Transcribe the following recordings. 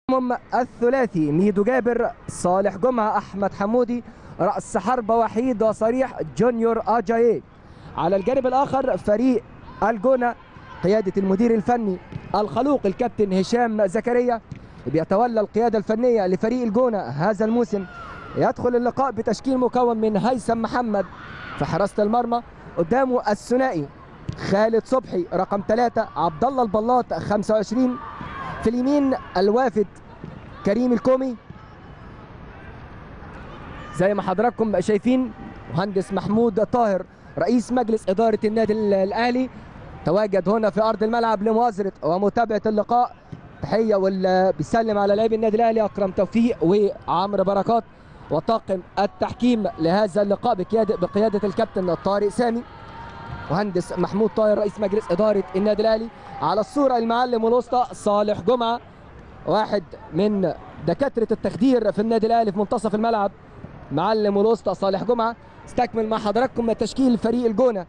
هم الثلاثي ميدو جابر صالح جمعة أحمد حمودي رأس حربة وحيد وصريح جونيور أجايي على الجانب الآخر فريق الجونة قيادة المدير الفني الخلوق الكابتن هشام زكريا بيتولى القيادة الفنية لفريق الجونة هذا الموسم يدخل اللقاء بتشكيل مكون من هيثم محمد في حراسة المرمى قدامه الثنائي خالد صبحي رقم ثلاثة عبد الله البلاط 25 في اليمين الوافد كريم الكومي زي ما حضراتكم شايفين مهندس محمود طاهر رئيس مجلس إدارة النادي الأهلي تواجد هنا في أرض الملعب لمؤازرة ومتابعة اللقاء تحية واللي بيسلم على لاعبي النادي الأهلي أكرم توفيق وعمرو بركات وطاقم التحكيم لهذا اللقاء بقيادة, بقيادة الكابتن طارق سامي مهندس محمود طاهر رئيس مجلس إدارة النادي الأهلي على الصورة المعلم الوسطى صالح جمعة واحد من دكاترة التخدير في النادي الأهلي في منتصف الملعب معلم الوسطى صالح جمعة استكمل مع حضراتكم تشكيل فريق الجونة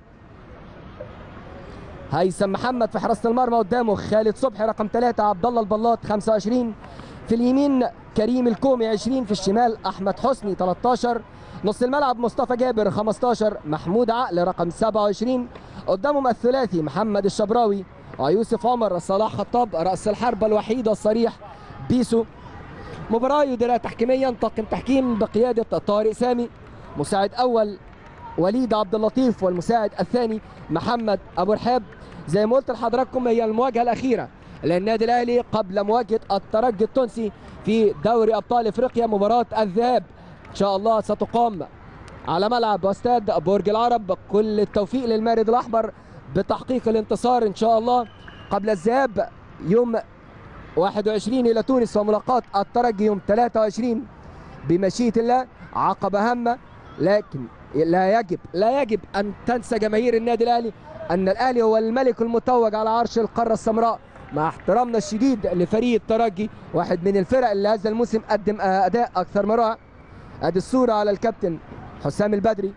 هيثم محمد في حراسة المرمى قدامه خالد صبحي رقم ثلاثة عبد الله البلاط 25 في اليمين كريم الكومي 20 في الشمال أحمد حسني 13 نص الملعب مصطفى جابر 15 محمود عقل رقم 27 قدامهم الثلاثي محمد الشبراوي ويوسف عمر صلاح خطاب رأس الحربة الوحيد والصريح بيسو مباراة يديرها تحكيميا طاقم تحكيم بقيادة طارق سامي مساعد أول وليد عبد اللطيف والمساعد الثاني محمد أبو رحاب زي ما قلت لحضراتكم هي المواجهة الأخيرة للنادي الأهلي قبل مواجهة الترجي التونسي في دوري أبطال إفريقيا مباراة الذهاب إن شاء الله ستقام على ملعب واستاد برج العرب كل التوفيق للمارد الأحمر بتحقيق الانتصار إن شاء الله قبل الذهاب يوم 21 إلى تونس وملاقاة الترجي يوم 23 بمشيئة الله عقبة هامة لكن لا يجب لا يجب أن تنسى جماهير النادي الأهلي أن الأهلي هو الملك المتوج على عرش القارة السمراء مع احترامنا الشديد لفريق الترجي واحد من الفرق اللي هذا الموسم قدم أداء أكثر من رائع ادي الصورة على الكابتن حسام البدري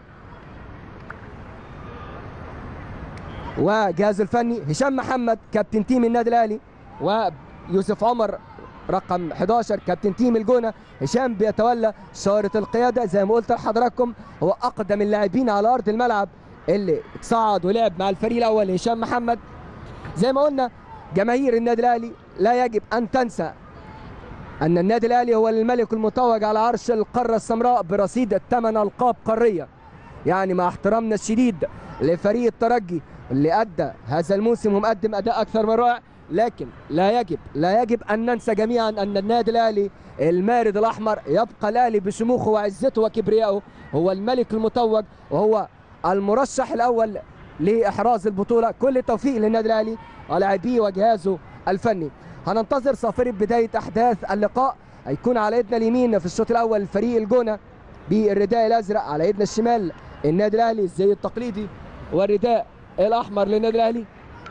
وجهاز الفني هشام محمد كابتن تيم النادي الاهلي ويوسف عمر رقم 11 كابتن تيم الجونه هشام بيتولى شارة القياده زي ما قلت لحضراتكم هو اقدم اللاعبين على ارض الملعب اللي صعد ولعب مع الفريق الاول هشام محمد زي ما قلنا جماهير النادي الاهلي لا يجب ان تنسى أن النادي الأهلي هو الملك المتوج على عرش القارة السمراء برصيد ثمان ألقاب قارية يعني مع احترامنا الشديد لفريق الترجي اللي أدى هذا الموسم ومقدم أداء أكثر من رائع لكن لا يجب لا يجب أن ننسى جميعا أن النادي الأهلي المارد الأحمر يبقى الأهلي بشموخه وعزته وكبريائه هو الملك المتوج وهو المرشح الأول لإحراز البطولة كل التوفيق للنادي الأهلي ولاعبيه وجهازه الفني هننتظر صافرة بداية أحداث اللقاء هيكون على يدنا اليمين في الشوط الأول فريق الجونة بالرداء الأزرق على يدنا الشمال النادي الأهلي الزي التقليدي والرداء الأحمر للنادي الأهلي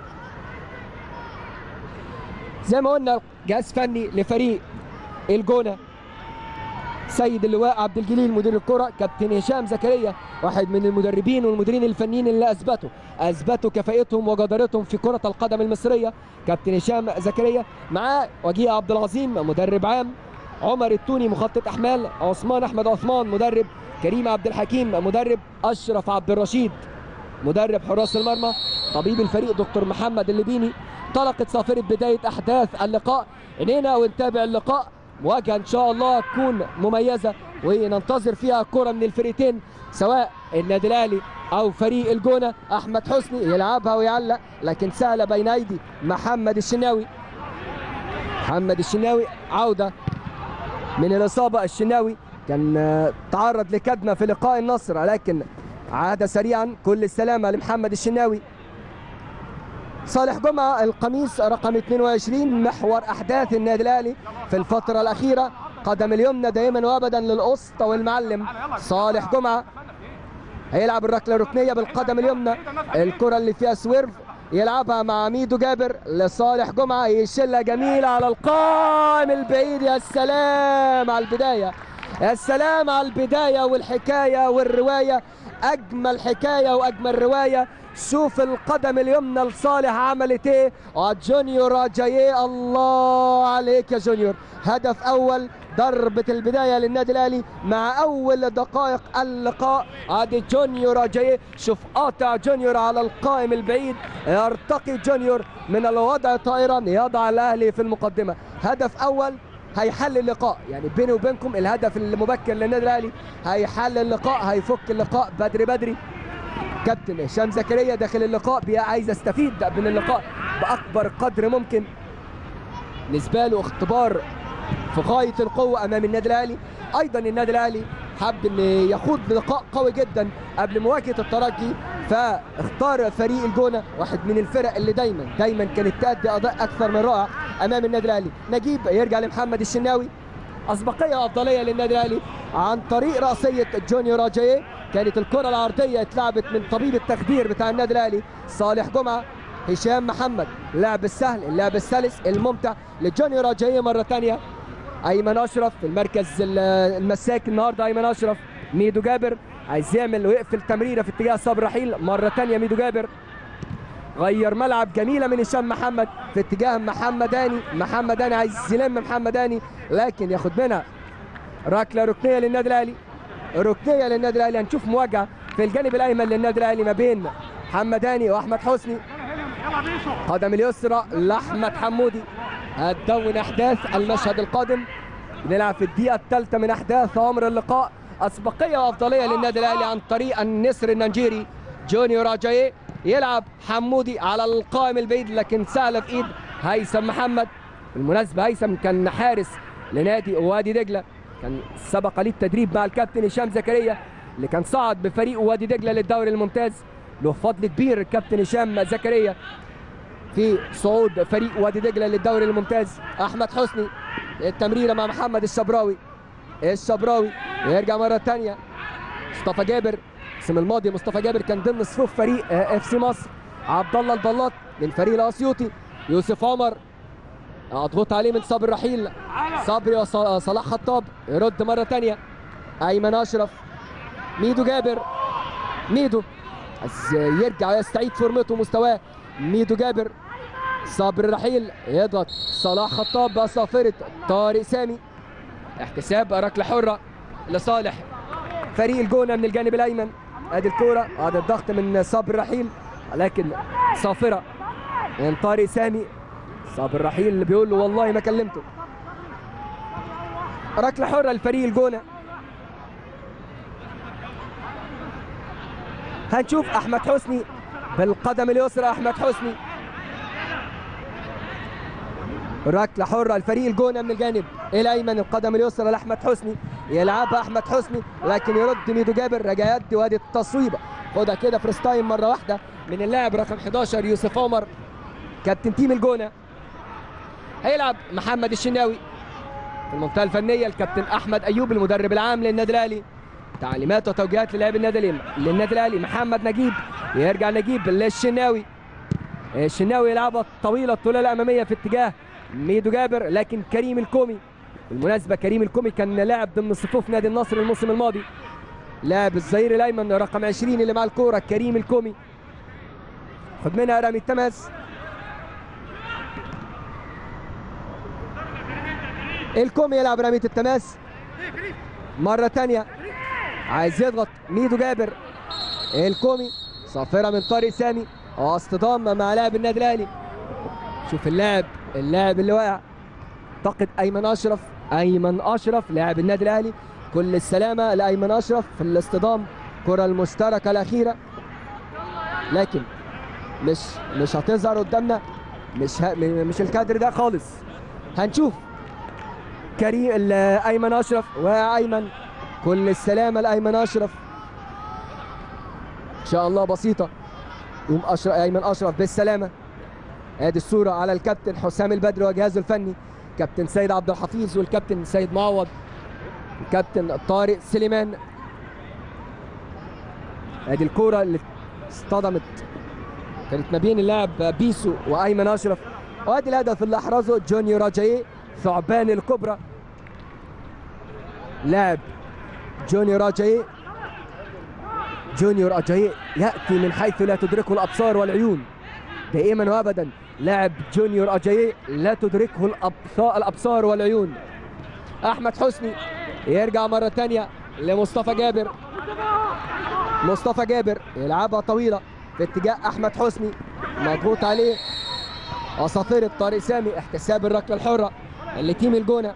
زي ما قلنا جهاز فني لفريق الجونة سيد اللواء عبد الجليل مدير الكرة كابتن هشام زكريا واحد من المدربين والمديرين الفنيين اللي اثبتوا اثبتوا كفاءتهم وجدارتهم في كرة القدم المصرية كابتن هشام زكريا معاه وجيه عبد العظيم مدرب عام عمر التوني مخطط احمال عثمان احمد عثمان مدرب كريم عبد الحكيم مدرب اشرف عبد الرشيد مدرب حراس المرمى طبيب الفريق دكتور محمد الليبيني طلقت صافرة بداية احداث اللقاء انينا ونتابع اللقاء مواجهه ان شاء الله تكون مميزه وننتظر فيها كره من الفريقين سواء النادي الاهلي او فريق الجونه احمد حسني يلعبها ويعلق لكن سهله بين ايدي محمد الشناوي محمد الشناوي عوده من الاصابه الشناوي كان تعرض لكدمه في لقاء النصر لكن عاد سريعا كل السلامه لمحمد الشناوي صالح جمعة القميص رقم 22 محور أحداث النادي الأهلي في الفترة الأخيرة قدم اليمنى دائما وأبدا للأسطى والمعلم صالح جمعة هيلعب الركلة الركنية بالقدم اليمنى الكرة اللي فيها سويرف يلعبها مع ميدو جابر لصالح جمعة يشيلها جميلة على القائم البعيد يا سلام على البداية يا سلام على البداية والحكاية والرواية أجمل حكاية وأجمل رواية شوف القدم اليمنى لصالح عملت ايه آه، جونيور جاي الله عليك يا جونيور هدف اول ضربة البداية للنادي الأهلي مع أول دقائق اللقاء ادي جونيور جاي شوف قاطع جونيور على القائم البعيد يرتقي جونيور من الوضع طائرا يضع الأهلي في المقدمة هدف أول هيحل اللقاء يعني بيني وبينكم الهدف المبكر للنادي الاهلي هيحل اللقاء هيفك اللقاء بدري بدري كابتن هشام زكريا داخل اللقاء بي عايز استفيد من اللقاء باكبر قدر ممكن بالنسبه له اختبار في غايه القوه امام النادي الاهلي ايضا النادي الاهلي حب ان يخوض لقاء قوي جدا قبل مواجهه الترجي فاختار فريق الجونه واحد من الفرق اللي دايما دايما كانت تأدي اداء اكثر من رائع امام النادي الاهلي نجيب يرجع لمحمد الشناوي اسبقيه افضليه للنادي الاهلي عن طريق راسيه جونيور راجاي كانت الكره العرضيه اتلعبت من طبيب التخدير بتاع النادي الاهلي صالح جمعه هشام محمد اللعب السهل اللعب السلس الممتع لجونيور راجاي مره ثانيه ايمن اشرف في المركز المساك النهارده ايمن اشرف ميدو جابر عايز يعمل ويقفل تمريره في اتجاه صبري رحيل مره ثانيه ميدو جابر غير ملعب جميله من هشام محمد في اتجاه محمداني محمداني عايز يلم محمداني لكن ياخد منها ركله ركنيه للنادي الاهلي ركنيه للنادي الاهلي هنشوف مواجهه في الجانب الايمن للنادي الاهلي ما بين محمداني واحمد حسني قدم اليسرى لاحمد حمودي هتدون احداث المشهد القادم نلعب في الدقيقه الثالثه من احداث عمر اللقاء اسبقيه وافضليه للنادي الاهلي عن طريق النسر النيجيري جونيور راجاي يلعب حمودي على القائم البعيد لكن سهله في ايد هيثم محمد بالمناسبه هيثم كان حارس لنادي وادي دجله كان سبق ليه التدريب مع الكابتن هشام زكريا اللي كان صعد بفريق وادي دجله للدوري الممتاز له فضل كبير الكابتن هشام زكريا في صعود فريق وادي دجله للدوري الممتاز احمد حسني التمريره مع محمد الشبراوي الشبراوي يرجع مره ثانيه مصطفى جابر الاسم الماضي مصطفى جابر كان ضمن صفوف فريق اف سي مصر عبد الله البلاط من فريق الاسيوطي يوسف عمر اضغط عليه من صبري رحيل صبري وصلاح خطاب يرد مره ثانيه ايمن اشرف ميدو جابر ميدو عايز يرجع ويستعيد فورمته ومستواه ميدو جابر صابر رحيل يضغط صلاح خطاب بصافرة طارق سامي احتساب ركلة حرة لصالح فريق الجونة من الجانب الأيمن ادي الكورة ادي الضغط من صابر رحيل لكن صافرة من طارق سامي صابر رحيل اللي بيقول له والله ما كلمته ركلة حرة لفريق الجونة هنشوف احمد حسني بالقدم اليسرى احمد حسني ركله حره لفريق الجونه من الجانب الايمن القدم اليسرى لاحمد حسني يلعبها احمد حسني لكن يرد ميدو جابر رجع يدي وادي التصويبه خدها كده فريست تايم مره واحده من اللاعب رقم 11 يوسف عمر كابتن تيم الجونه هيلعب محمد الشناوي في المنطقه الفنيه الكابتن احمد ايوب المدرب العام للنادي الاهلي تعليمات وتوجيهات للاعب النادي للنادي الاهلي محمد نجيب يرجع نجيب للشناوي الشناوي يلعبها طويله الطوله الاماميه في اتجاه ميدو جابر لكن كريم الكومي بالمناسبه كريم الكومي كان لاعب ضمن صفوف نادي النصر الموسم الماضي لاعب الظهير الايمن رقم 20 اللي مع الكوره كريم الكومي خد منها رامي التماس الكومي يلعب رمية التماس مرة تانية عايز يضغط ميدو جابر الكومي صافرة من طارق سامي اصطدام مع لاعب النادي الاهلي شوف اللاعب اللاعب اللي واقع اعتقد ايمن اشرف ايمن اشرف لاعب النادي الاهلي كل السلامه لايمن اشرف في الاصطدام كره المشتركه الاخيره لكن مش مش هتظهر قدامنا مش ه... مش الكادر ده خالص هنشوف كريم ايمن اشرف وايمن كل السلامه لايمن اشرف ان شاء الله بسيطه يقوم اشرف ايمن اشرف بالسلامه ادي الصوره على الكابتن حسام البدري وجهازه الفني كابتن سيد عبد الحفيظ والكابتن سيد معوض الكابتن طارق سليمان ادي الكوره اللي اصطدمت كانت ما بين اللاعب بيسو وايمن اشرف وادي الهدف اللي احرزه جونيو راجاي ثعبان الكبرى لاعب جوني راجاي جونيور اجاي ياتي من حيث لا تدركه الابصار والعيون دائما وابدا لاعب جونيور اجاي لا تدركه الابصار الابصار والعيون احمد حسني يرجع مره ثانيه لمصطفى جابر مصطفى جابر يلعبها طويله في اتجاه احمد حسني مضغوط عليه اساطير طارق سامي احتساب الركله الحره اللي تيم الجونه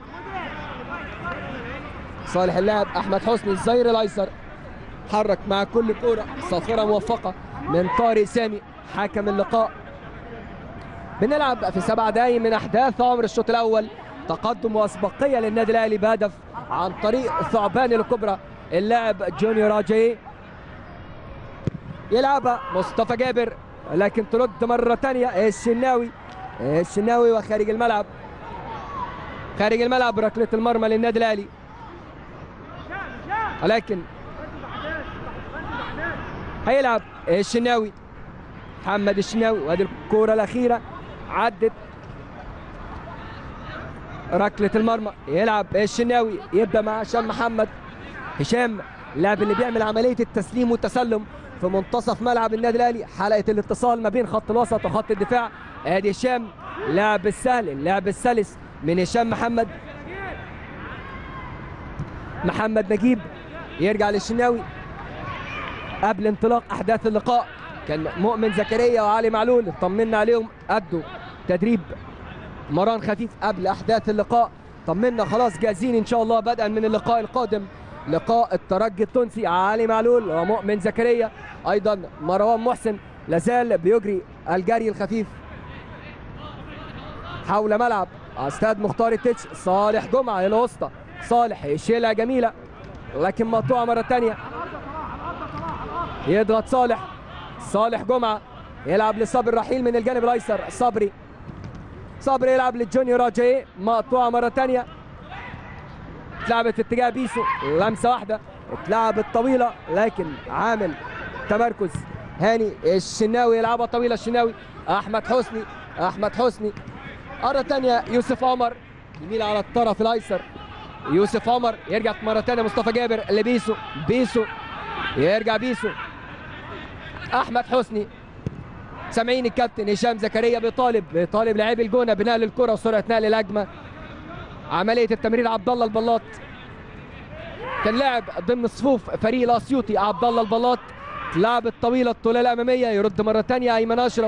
صالح اللاعب احمد حسني الزير الايسر حرك مع كل كوره صافره موفقه من طارق سامي حكم اللقاء بنلعب في سبع دقايق من احداث عمر الشوط الاول تقدم واسبقيه للنادي الاهلي بهدف عن طريق ثعبان الكبرى اللاعب جونيور اجاي يلعبها مصطفى جابر لكن ترد مره ثانيه الشناوي الشناوي وخارج الملعب خارج الملعب ركله المرمى للنادي الاهلي ولكن هيلعب الشناوي محمد الشناوي وادي الكوره الاخيره عدت ركله المرمى يلعب الشناوي يبدا مع هشام محمد هشام اللاعب اللي بيعمل عمليه التسليم والتسلم في منتصف ملعب النادي الاهلي حلقه الاتصال ما بين خط الوسط وخط الدفاع ادي هشام لاعب السهل اللاعب السلس من هشام محمد محمد نجيب يرجع للشناوي قبل انطلاق احداث اللقاء كان مؤمن زكريا وعلي معلول اطمنا عليهم ادوا تدريب مران خفيف قبل احداث اللقاء طمنا خلاص جاهزين ان شاء الله بدءا من اللقاء القادم لقاء الترجي التونسي علي معلول ومؤمن زكريا ايضا مروان محسن لازال بيجري الجري الخفيف حول ملعب استاد مختار التتش صالح جمعه الوسطى صالح يشيلها جميله لكن مقطوعه مره ثانيه يضغط صالح صالح جمعه يلعب لصبري رحيل من الجانب الايسر صبري صبري يلعب للجونيور راجي مقطوعه مره ثانيه اتلعبت في اتجاه بيسو لمسه واحده اتلعبت طويله لكن عامل تمركز هاني الشناوي يلعبها طويله الشناوي احمد حسني احمد حسني مره ثانيه يوسف عمر يميل على الطرف الايسر يوسف عمر يرجع مره ثانيه مصطفى جابر لبيسو بيسو يرجع بيسو احمد حسني سامعين الكابتن هشام زكريا بيطالب بيطالب لاعبي الجونه بنقل الكره وسرعه نقل الهجمه عمليه التمرير عبد الله البلاط كان لاعب ضمن صفوف فريق الاسيوطي عبد الله البلاط لعبت طويله الطوله الاماميه يرد مره ثانيه ايمن اشرف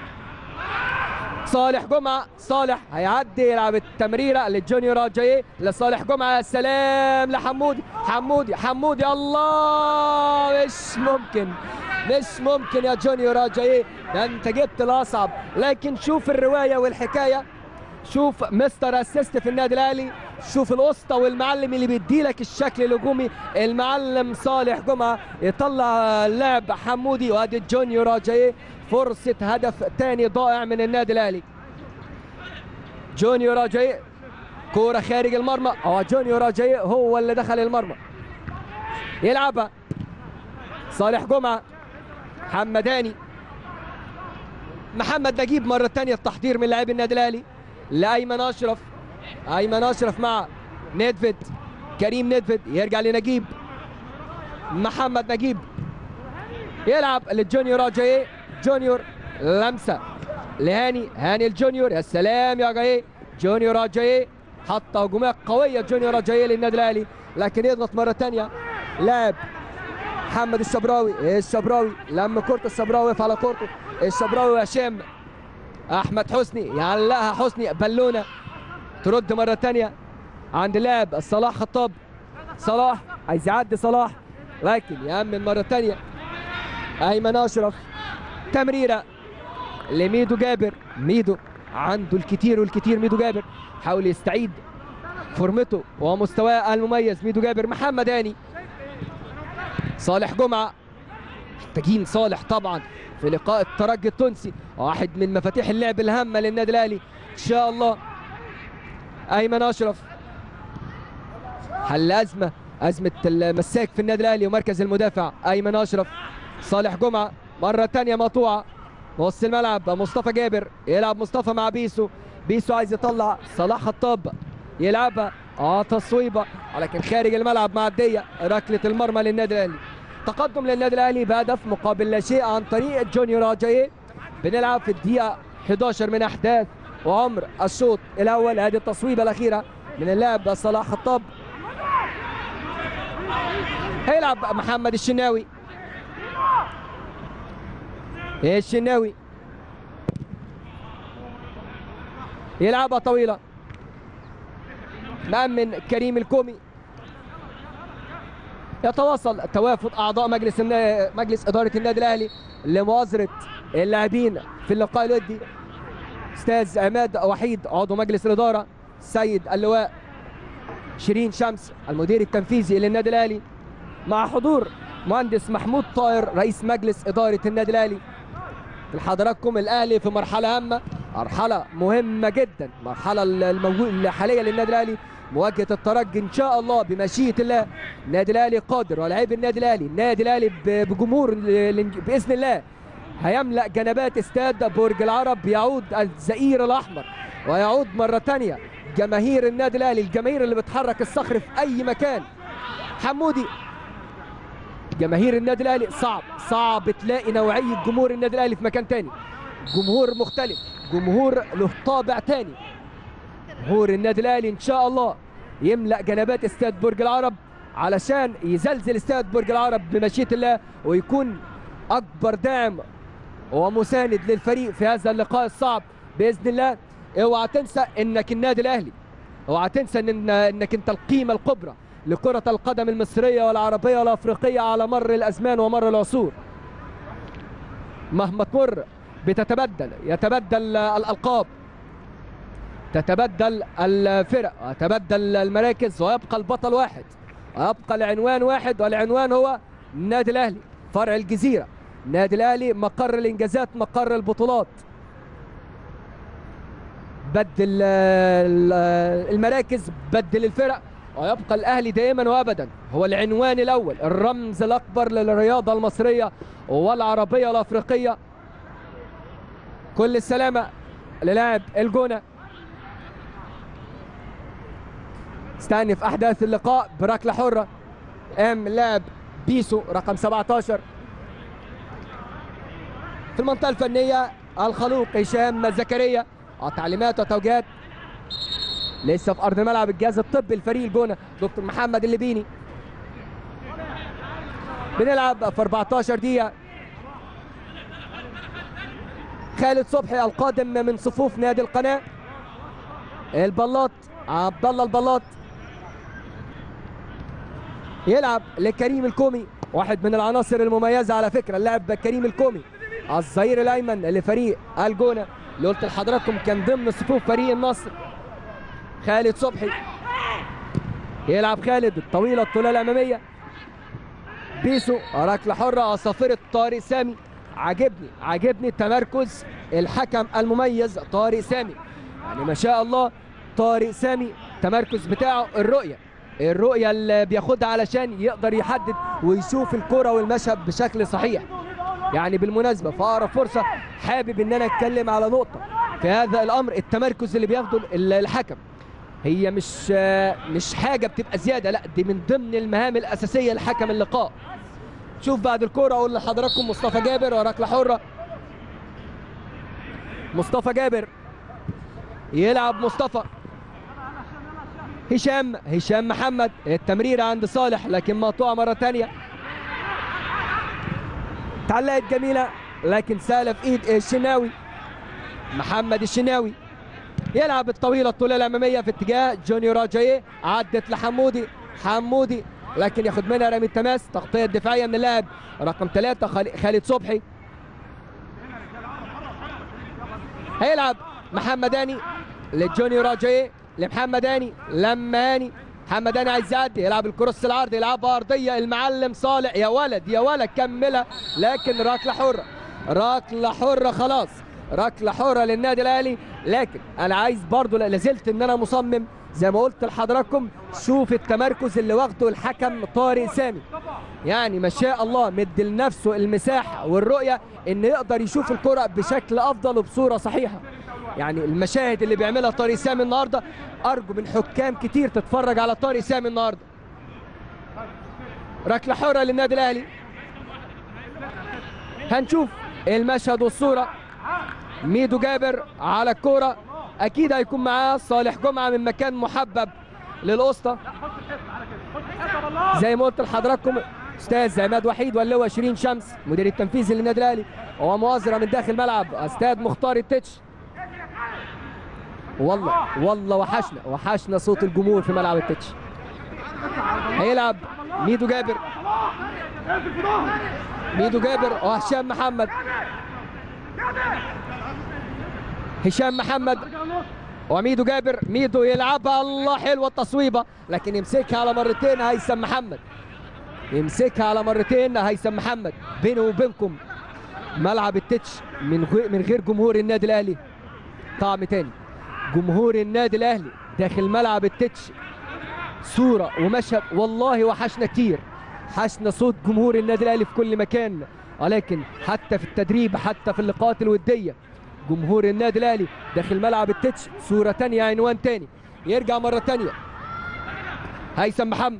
صالح جمعه صالح هيعدي يلعب التمريره للجونيور جاي لصالح جمعه سلام لحمودي حمودي حمودي الله مش ممكن مش ممكن يا جونيور جاي ده انت جبت الاصعب لكن شوف الروايه والحكايه شوف مستر اسيست في النادي الاهلي شوف الوسطى والمعلم اللي بيدي لك الشكل الهجومي المعلم صالح جمعه يطلع اللاعب حمودي وادي جونيور جاي فرصه هدف ثاني ضائع من النادي الاهلي جونيور جاي كوره خارج المرمى اه جونيور جاي هو اللي دخل المرمى يلعبها صالح جمعه محمد هاني محمد نجيب مره ثانيه التحضير من لاعبي النادي الاهلي لايمن اشرف ايمن اشرف مع ندفد كريم ندفد يرجع لنجيب محمد نجيب يلعب للجونيور جاي جونيور لمسه لهاني هاني الجونيور يا سلام يا جاي جونيور جاي حط هجوميه قويه جونيور جاي للنادي الاهلي لكن يضغط مره ثانيه لاعب محمد الشبراوي الشبراوي لما كرة الشبراوي وقف على كورته الشبراوي وهشام احمد حسني يعلقها حسني بالونه ترد مره ثانيه عند اللاعب صلاح خطاب صلاح عايز يعدي صلاح لكن يامن مره ثانيه ايمن اشرف تمريره لميدو جابر ميدو عنده الكثير والكثير ميدو جابر حاول يستعيد فورمته ومستواه المميز ميدو جابر محمد هاني صالح جمعه محتاجين صالح طبعا في لقاء الترجي التونسي واحد من مفاتيح اللعب الهامه للنادي الاهلي ان شاء الله ايمن اشرف حل ازمه ازمه المساك في النادي الاهلي ومركز المدافع ايمن اشرف صالح جمعه مره ثانيه مقطوعه نص الملعب مصطفى جابر يلعب مصطفى مع بيسو بيسو عايز يطلع صلاح خطاب يلعبها اه تصويبه ولكن خارج الملعب معديه ركله المرمى للنادي الاهلي التقدم للنادي الاهلي بهدف مقابل لا شيء عن طريق جونيور راجاي بنلعب في الدقيقه 11 من احداث وعمر الشوط الاول هذه التصويبه الاخيره من اللاعب صلاح خطاب هيلعب محمد الشناوي الشناوي يلعبها طويله مأمن كريم الكومي يتواصل توافد اعضاء مجلس النا- مجلس اداره النادي الاهلي لمؤازره اللاعبين في اللقاء الودي استاذ عماد وحيد عضو مجلس الاداره سيد اللواء شيرين شمس المدير التنفيذي للنادي الاهلي مع حضور مهندس محمود طاهر رئيس مجلس اداره النادي الاهلي لحضراتكم الاهلي في مرحله هامه مرحله مهمه جدا مرحله الموجود الحاليه للنادي الاهلي مواجهه الترجي ان شاء الله بمشيئه الله النادي الاهلي قادر ولاعيب النادي الاهلي النادي الاهلي ب- بجمهور ال- باذن الله هيملا جنبات استاد برج العرب يعود الزئير الاحمر ويعود مره ثانيه جماهير النادي الاهلي الجماهير اللي بتحرك الصخر في اي مكان حمودي جماهير النادي الاهلي صعب صعب تلاقي نوعيه جمهور النادي الاهلي في مكان تاني جمهور مختلف جمهور له طابع تاني جمهور النادي الاهلي ان شاء الله يملا جنبات استاد برج العرب علشان يزلزل استاد برج العرب بمشيئه الله ويكون اكبر داعم ومساند للفريق في هذا اللقاء الصعب باذن الله اوعى تنسى انك النادي الاهلي اوعى تنسى ان انك انت القيمه الكبرى لكره القدم المصريه والعربيه والافريقيه على مر الازمان ومر العصور مهما تمر بتتبدل يتبدل الالقاب تتبدل الفرق وتتبدل المراكز ويبقى البطل واحد ويبقى العنوان واحد والعنوان هو النادي الاهلي فرع الجزيره النادي الاهلي مقر الانجازات مقر البطولات بدل ال- المراكز بدل الفرق ويبقى الاهلي دائما وابدا هو العنوان الاول الرمز الاكبر للرياضه المصريه والعربيه والافريقيه كل السلامه للاعب الجونه استأنف احداث اللقاء بركله حره ام لاعب بيسو رقم 17 في المنطقه الفنيه الخلوق هشام زكريا تعليمات وتوجيهات لسه في ارض الملعب الجهاز الطبي الفريق الجونه دكتور محمد اللبيني بنلعب في 14 دقيقه خالد صبحي القادم من صفوف نادي القناه البلاط عبد الله البلاط يلعب لكريم الكومي واحد من العناصر المميزه على فكره اللاعب كريم الكومي الظهير الايمن لفريق الجونه اللي قلت لحضراتكم كان ضمن صفوف فريق النصر خالد صبحي يلعب خالد الطويله الطوله الاماميه بيسو ركله حره عصافره طارق سامي عاجبني عاجبني تمركز الحكم المميز طارق سامي يعني ما شاء الله طارق سامي التمركز بتاعه الرؤيه الرؤيه اللي بياخدها علشان يقدر يحدد ويشوف الكره والمشهد بشكل صحيح يعني بالمناسبه في اقرب فرصه حابب ان انا اتكلم على نقطه في هذا الامر التمركز اللي بياخده ال- الحكم هي مش مش حاجه بتبقى زياده لا دي من ضمن المهام الاساسيه لحكم اللقاء شوف بعد الكوره اقول لحضراتكم مصطفى جابر وركله حره مصطفى جابر يلعب مصطفى هشام هشام محمد التمريرة عند صالح لكن مقطوعة مرة تانية تعلقت جميلة لكن سهلة في ايد الشناوي محمد الشناوي يلعب الطويلة الطولة الأمامية في اتجاه جونيور راجاي عدت لحمودي حمودي لكن ياخد منها رمي التماس تغطية دفاعية من اللاعب رقم ثلاثة خالد- خالد صبحي هيلعب محمد هاني لجونيور راجاي لمحمد هاني لما هاني محمد هاني عايز يعدي يلعب الكروس العرض يلعبها ارضيه المعلم صالح يا ولد يا ولد كملها لكن ركله حره ركله حره خلاص ركله حره للنادي الاهلي لكن انا عايز برضو لا لازلت ان انا مصمم زي ما قلت لحضراتكم شوف التمركز اللي واخده الحكم طارق سامي يعني ما شاء الله مد لنفسه المساحه والرؤيه ان يقدر يشوف الكره بشكل افضل وبصوره صحيحه يعني المشاهد اللي بيعملها طارق سامي النهارده ارجو من حكام كتير تتفرج على طارق سامي النهارده ركله حره للنادي الاهلي هنشوف المشهد والصورة ميدو جابر على الكورة أكيد هيكون معاه صالح جمعة من مكان محبب للأسطى زي ما قلت لحضراتكم استاذ عماد وحيد واللي هو شيرين شمس مدير التنفيذي للنادي الاهلي هو مؤازره من داخل الملعب استاذ مختار التتش والله والله وحشنا وحشنا صوت الجمهور في ملعب التتش هيلعب ميدو جابر ميدو جابر وهشام محمد هشام محمد وميدو جابر ميدو يلعبها الله حلوه التصويبه لكن يمسكها على مرتين هيثم محمد يمسكها على مرتين هيثم محمد بينه وبينكم ملعب التتش من غير من غير جمهور النادي الاهلي طعم تاني جمهور النادي الاهلي داخل ملعب التتش صوره ومشهد والله وحشنا كتير حشنا صوت جمهور النادي الاهلي في كل مكان ولكن حتى في التدريب حتى في اللقاءات الوديه جمهور النادي الاهلي داخل ملعب التتش صوره تانية عنوان تاني يرجع مره تانية هيثم محمد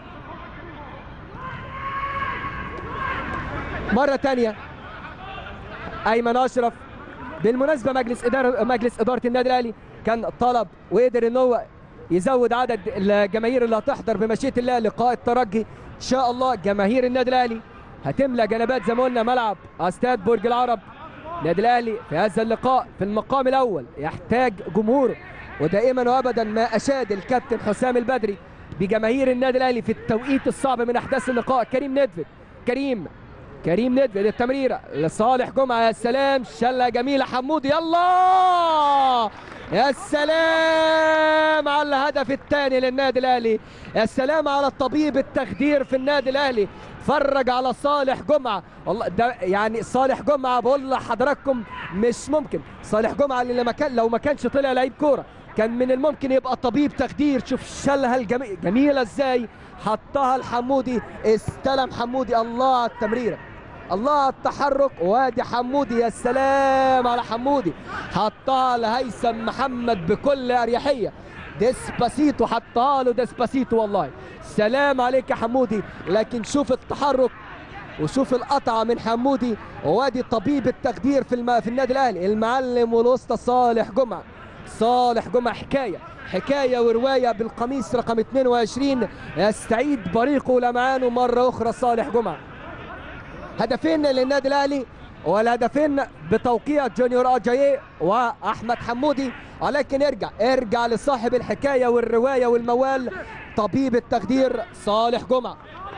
مرة تانية أيمن أشرف بالمناسبة مجلس إدارة مجلس إدارة النادي الأهلي كان طلب وقدر إن هو يزود عدد الجماهير اللي هتحضر بمشيئة الله لقاء الترجي إن شاء الله جماهير النادي الأهلي هتملى جنبات زي ما قلنا ملعب استاد برج العرب النادي الأهلي في هذا اللقاء في المقام الأول يحتاج جمهوره ودائما وأبدا ما أشاد الكابتن حسام البدري بجماهير النادي الأهلي في التوقيت الصعب من أحداث اللقاء كريم ندفد كريم كريم ندفد التمريره لصالح جمعه يا سلام شله جميله حمود يلا يا سلام على الهدف الثاني للنادي الاهلي يا سلام على الطبيب التخدير في النادي الاهلي فرج على صالح جمعه والله ده يعني صالح جمعه بقول لحضراتكم مش ممكن صالح جمعه اللي لما كان لو ما كانش طلع لعيب كوره كان من الممكن يبقى طبيب تخدير شوف شالها الجميل جميله ازاي حطها الحمودي استلم حمودي الله على التمريره الله على التحرك وادي حمودي يا سلام على حمودي حطها لهيثم محمد بكل اريحيه ديسباسيتو حطها له ديسباسيتو والله سلام عليك يا حمودي لكن شوف التحرك وشوف القطعه من حمودي وادي طبيب التخدير في الم... في النادي الاهلي المعلم والوسطى صالح جمعه صالح جمعه حكايه حكايه وروايه بالقميص رقم 22 يستعيد بريقه لمعانه مره اخرى صالح جمعه هدفين للنادي الاهلي والهدفين بتوقيع جونيور اجاييه واحمد حمودي ولكن ارجع ارجع لصاحب الحكايه والروايه والموال طبيب التخدير صالح جمعه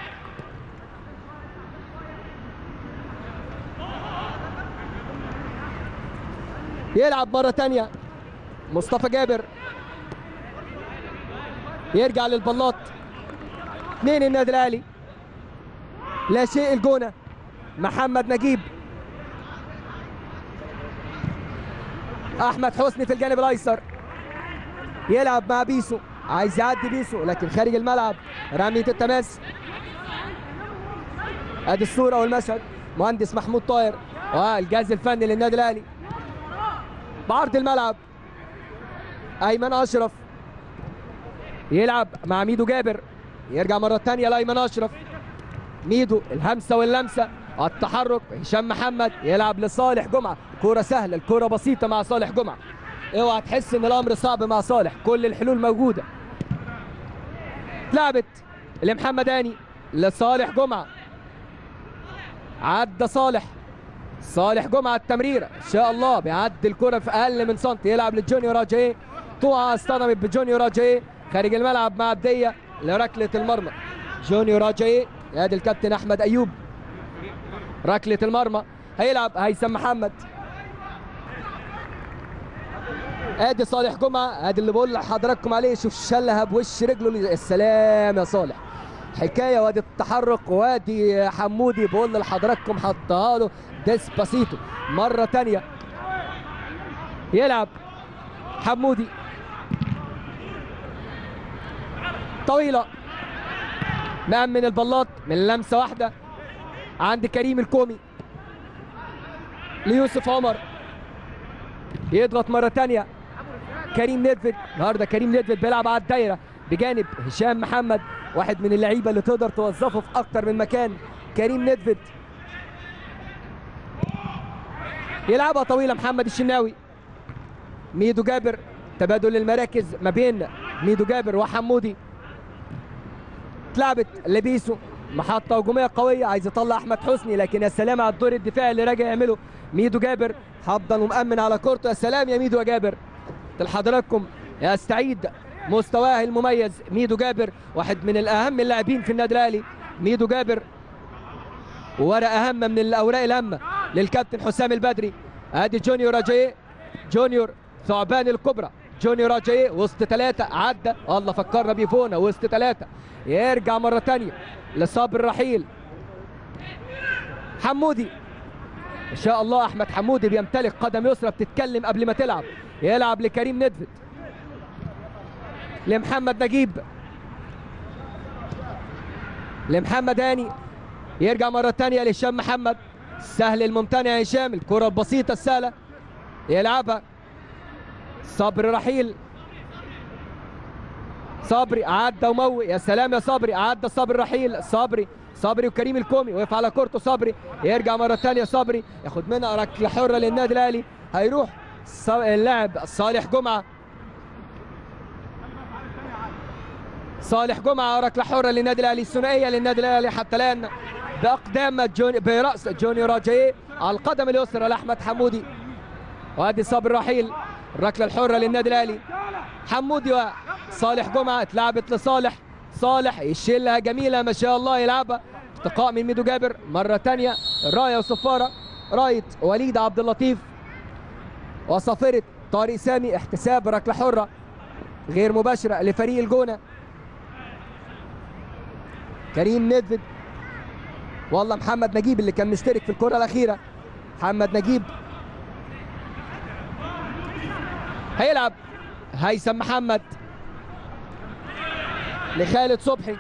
يلعب مره تانية مصطفى جابر يرجع للبلاط اثنين النادي الاهلي لا شيء الجونه محمد نجيب احمد حسني في الجانب الايسر يلعب مع بيسو عايز يعدي بيسو لكن خارج الملعب رمية التماس ادي الصورة والمشهد مهندس محمود طاهر والجهاز الفني للنادي الاهلي بعرض الملعب ايمن اشرف يلعب مع ميدو جابر يرجع مرة تانية لايمن اشرف ميدو الهمسة واللمسة التحرك هشام محمد يلعب لصالح جمعه كوره سهله الكوره بسيطه مع صالح جمعه اوعى تحس ان الامر صعب مع صالح كل الحلول موجوده لعبت لمحمد هاني لصالح جمعه عدى صالح صالح جمعه التمريره ان شاء الله بيعدي الكره في اقل من سنتي يلعب لجونيور اجاي طوعه اصطدمت بجونيور اجاي خارج الملعب مع عبديه لركله المرمى جونيور اجاي ادي الكابتن احمد ايوب ركلة المرمى هيلعب هيثم محمد ادي صالح جمعة ادي اللي بقول لحضراتكم عليه شوف شلها بوش رجله السلام يا صالح حكاية وادي التحرك وادي حمودي بقول لحضراتكم حطها له ديسباسيتو مرة تانية يلعب حمودي طويلة مأمن البلاط من لمسة واحدة عند كريم الكومي ليوسف عمر يضغط مرة تانية كريم ندفد النهارده كريم ندفد بيلعب على الدايرة بجانب هشام محمد واحد من اللعيبة اللي تقدر توظفه في أكتر من مكان كريم ندفد يلعبها طويله محمد الشناوي ميدو جابر تبادل المراكز ما بين ميدو جابر وحمودي اتلعبت لبيسو محطة هجومية قوية عايز يطلع أحمد حسني لكن يا سلام على الدور الدفاعي اللي راجع يعمله ميدو جابر هفضل ومأمن على كورته يا سلام يا ميدو يا جابر لحضراتكم يستعيد مستواه المميز ميدو جابر واحد من الأهم اللاعبين في النادي الأهلي ميدو جابر ورقة هامة من الأوراق الهامة للكابتن حسام البدري ادي جونيور اجاي جونيور ثعبان الكبرى جونيور اجاي وسط ثلاثة عدى الله فكرنا بيفونا وسط ثلاثة يرجع مرة تانية لصابر رحيل حمودي ان شاء الله احمد حمودي بيمتلك قدم يسرى بتتكلم قبل ما تلعب يلعب لكريم ندفت لمحمد نجيب لمحمد هاني يرجع مرة تانية لهشام محمد سهل الممتنع يا هشام الكرة البسيطة السهلة يلعبها صبري رحيل صبري عدى وموي يا سلام يا صبري عدى صبري رحيل صبري صبري وكريم الكومي وقف على كورته صبري يرجع مرة تانية صبري ياخد منها ركلة حرة للنادي الأهلي هيروح ص- اللاعب صالح جمعة صالح جمعة ركلة حرة للنادي الأهلي الثنائية للنادي الأهلي حتى الآن بأقدام جوني برأس جوني راجاي على القدم اليسرى لأحمد حمودي وادي صابر رحيل الركلة الحرة للنادي الأهلي حمودي وصالح جمعة اتلعبت لصالح صالح يشيلها جميلة ما شاء الله يلعبها ارتقاء من ميدو جابر مرة تانية راية وصفارة راية وليد عبد اللطيف وصافرة طارق سامي احتساب ركلة حرة غير مباشرة لفريق الجونة كريم ندفد والله محمد نجيب اللي كان مشترك في الكرة الأخيرة محمد نجيب هيلعب هيثم محمد لخالد صبحي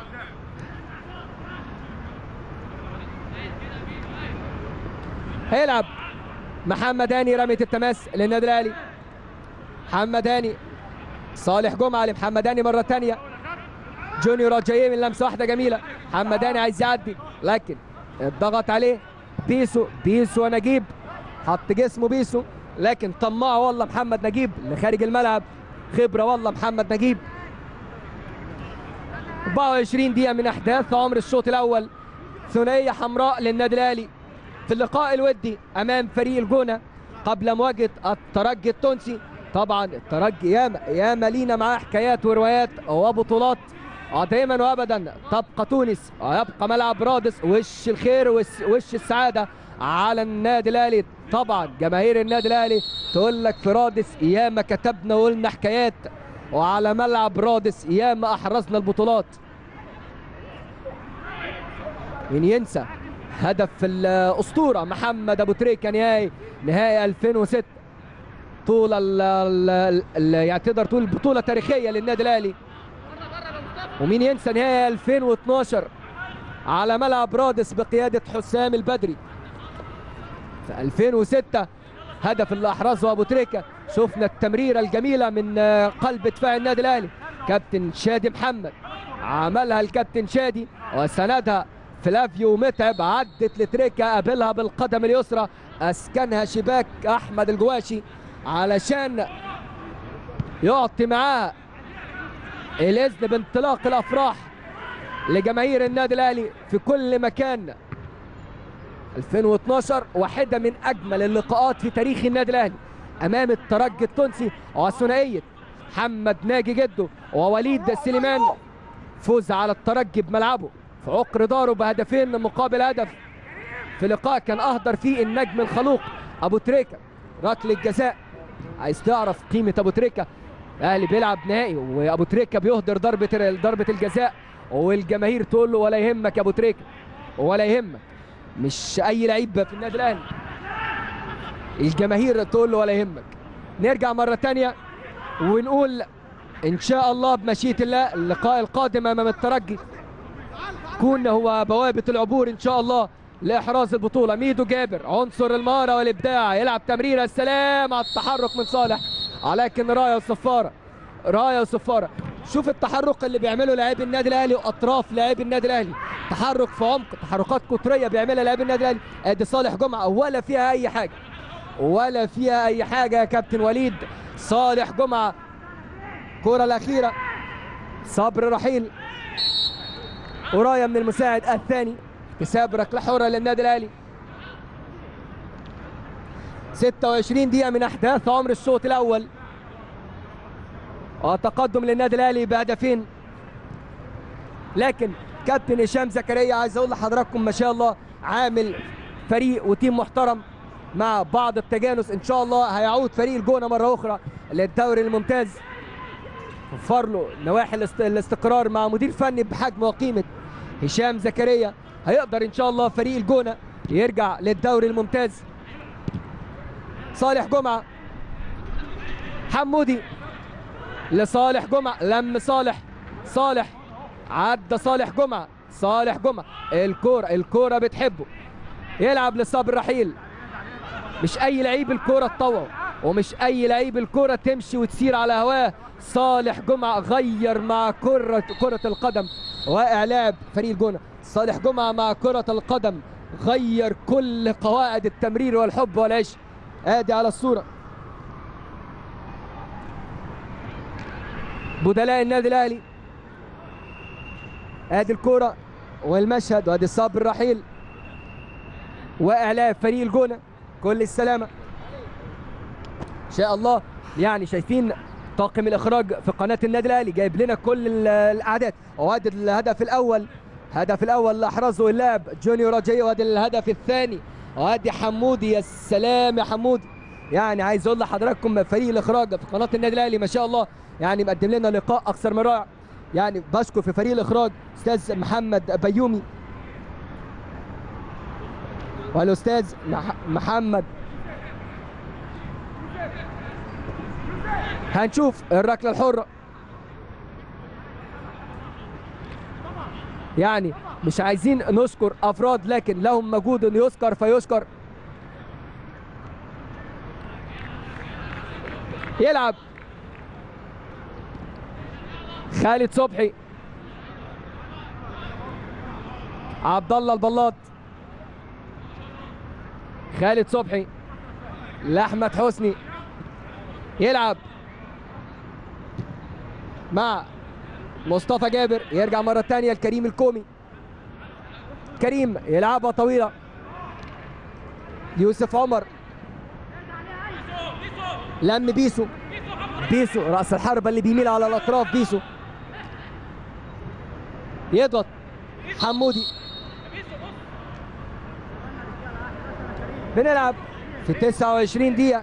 هيلعب محمد هاني رمية التماس للنادي الأهلي محمد هاني صالح جمعة لمحمد هاني مرة تانية جونيور جاي من لمسة واحدة جميلة محمد هاني عايز يعدي لكن الضغط عليه بيسو بيسو ونجيب حط جسمه بيسو لكن طماع والله محمد نجيب لخارج الملعب خبرة والله محمد نجيب 24 دقيقة من أحداث عمر الشوط الأول ثنائية حمراء للنادي الأهلي في اللقاء الودي أمام فريق الجونة قبل مواجهة الترجي التونسي طبعا الترجي ياما ياما لينا معاه حكايات وروايات وبطولات دائما وابدا تبقى تونس ويبقى ملعب رادس وش الخير وش وش السعاده على النادي الاهلي طبعا جماهير النادي الاهلي تقول لك في رادس ياما كتبنا وقلنا حكايات وعلى ملعب رادس ياما احرزنا البطولات مين ينسى هدف الاسطوره محمد ابو تريكه نهائي نهائي 2006 طولة ال- ال- ال- يعني تقدر تقول بطولة تاريخية للنادي الأهلي ومين ينسى نهائي 2012 على ملعب رادس بقيادة حسام البدري في 2006 هدف اللي أحرزه أبو تريكة شفنا التمريرة الجميلة من آه، قلب دفاع النادي الأهلي كابتن شادي محمد عملها الكابتن شادي وسندها فلافيو متعب عدت لتريكا قابلها بالقدم اليسرى اسكنها شباك احمد الجواشي علشان يعطي معاه الاذن بانطلاق الافراح لجماهير النادي الاهلي في كل مكان 2012 واحدة من أجمل اللقاءات في تاريخ النادي الأهلي أمام الترجي التونسي وثنائية محمد ناجي جده ووليد سليمان فوز على الترجي بملعبه في عقر داره بهدفين مقابل هدف في لقاء كان أهدر فيه النجم الخلوق أبو تريكة ركلة جزاء عايز تعرف قيمة أبو تريكة الأهلي بيلعب نهائي وأبو تريكة بيهدر ضربة ضربة الجزاء والجماهير تقول له ولا يهمك يا أبو تريكة ولا يهمك مش أي لعيب في النادي الأهلي الجماهير تقول له ولا يهمك نرجع مرة تانية ونقول إن شاء الله بمشيئة الله اللقاء القادم أمام الترجي كون هو بوابة العبور إن شاء الله لإحراز البطولة ميدو جابر عنصر المهارة والإبداع يلعب تمريرة السلام على التحرك من صالح لكن راية وصفارة راية وصفارة شوف التحرك اللي بيعمله لاعبي النادي الاهلي واطراف لاعبي النادي الاهلي تحرك في عمق تحركات قطريه بيعملها لاعبي النادي الاهلي ادي صالح جمعه ولا فيها اي حاجه ولا فيها اي حاجه يا كابتن وليد صالح جمعه الكره الاخيره صبر رحيل ورايه من المساعد الثاني كساب ركله حره للنادي الاهلي 26 دقيقه من احداث عمر الشوط الاول وتقدم للنادي الاهلي بهدفين لكن كابتن هشام زكريا عايز اقول لحضراتكم ما شاء الله عامل فريق وتيم محترم مع بعض التجانس ان شاء الله هيعود فريق الجونه مره اخرى للدوري الممتاز وفر له نواحي الاست- الاستقرار مع مدير فني بحجم وقيمه هشام زكريا هيقدر ان شاء الله فريق الجونه يرجع للدوري الممتاز صالح جمعه حمودي لصالح جمعه لم صالح صالح عدى صالح جمعه صالح جمعه الكوره الكوره بتحبه يلعب لصابر رحيل مش اي لعيب الكوره تطوع ومش اي لعيب الكوره تمشي وتسير على هواه صالح جمعه غير مع كره كره القدم واقع لاعب فريق الجونه صالح جمعه مع كره القدم غير كل قواعد التمرير والحب والعشق ادي على الصوره بدلاء النادي الاهلي ادي الكوره والمشهد وادي صابر رحيل واقع لاعب فريق الجونه كل السلامه ان شاء الله يعني شايفين طاقم الاخراج في قناه النادي الاهلي جايب لنا كل ال- الاعداد وادي الهدف الاول الهدف الاول اللي احرزه اللاعب جونيور اجاي وادي الهدف الثاني وادي حمودي يا سلام يا حمودي يعني عايز اقول لحضراتكم فريق الاخراج في قناه النادي الاهلي ما شاء الله يعني مقدم لنا لقاء اكثر من رائع يعني بشكر في فريق الاخراج استاذ محمد بيومي والاستاذ مح- محمد هنشوف الركله الحره يعني مش عايزين نذكر افراد لكن لهم مجهود ان يذكر فيذكر يلعب خالد صبحي عبد الله البلاط خالد صبحي لاحمد حسني يلعب مع مصطفى جابر يرجع مره ثانيه لكريم الكومي كريم يلعبها طويله يوسف عمر لم بيسو بيسو راس الحربه اللي بيميل على الاطراف بيسو يضغط حمودي بنلعب في 29 دقيقة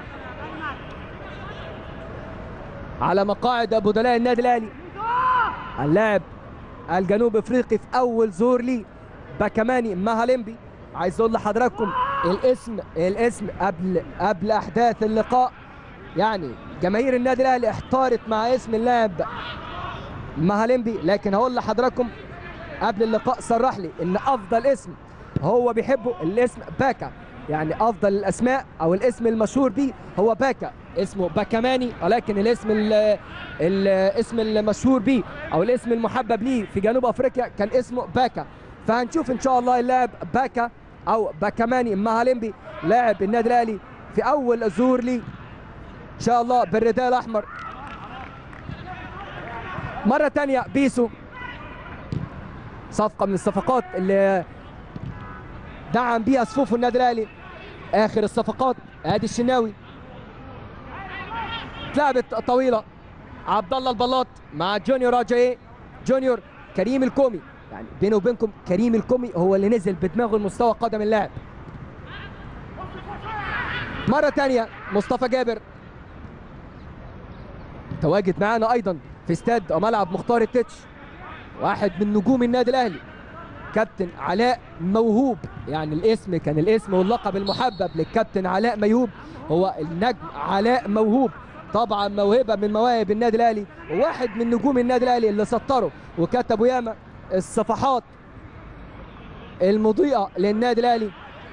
على مقاعد بدلاء النادي الأهلي اللاعب الجنوب افريقي في أول ظهور ليه باكماني مهالمبي عايز أقول لحضراتكم الاسم الاسم قبل قبل أحداث اللقاء يعني جماهير النادي الأهلي احتارت مع اسم اللاعب مهالمبي لكن هقول لحضراتكم قبل اللقاء صرح لي ان افضل اسم هو بيحبه الاسم باكا يعني افضل الاسماء او الاسم المشهور بيه هو باكا اسمه باكاماني ولكن الاسم ال- الاسم المشهور بيه او الاسم المحبب ليه في جنوب افريقيا كان اسمه باكا فهنشوف ان شاء الله اللاعب باكا او باكاماني مهالمبي لاعب النادي الاهلي في اول ظهور ليه ان شاء الله بالرداء الاحمر مره تانية بيسو صفقه من الصفقات اللي دعم بيها صفوف النادي الاهلي اخر الصفقات ادي الشناوي اتلعبت طويله عبد الله البلاط مع جونيور اجاي جونيور كريم الكومي يعني بيني وبينكم كريم الكومي هو اللي نزل بدماغه لمستوى قدم اللاعب مرة تانية مصطفى جابر تواجد معانا أيضا في استاد وملعب مختار التتش واحد من نجوم النادي الأهلي كابتن علاء موهوب يعني الاسم كان الاسم واللقب المحبب للكابتن علاء ميهوب هو النجم علاء موهوب طبعا موهبه من مواهب النادي الاهلي وواحد من نجوم النادي الاهلي اللي سطروا وكتبوا ياما الصفحات المضيئه للنادي الاهلي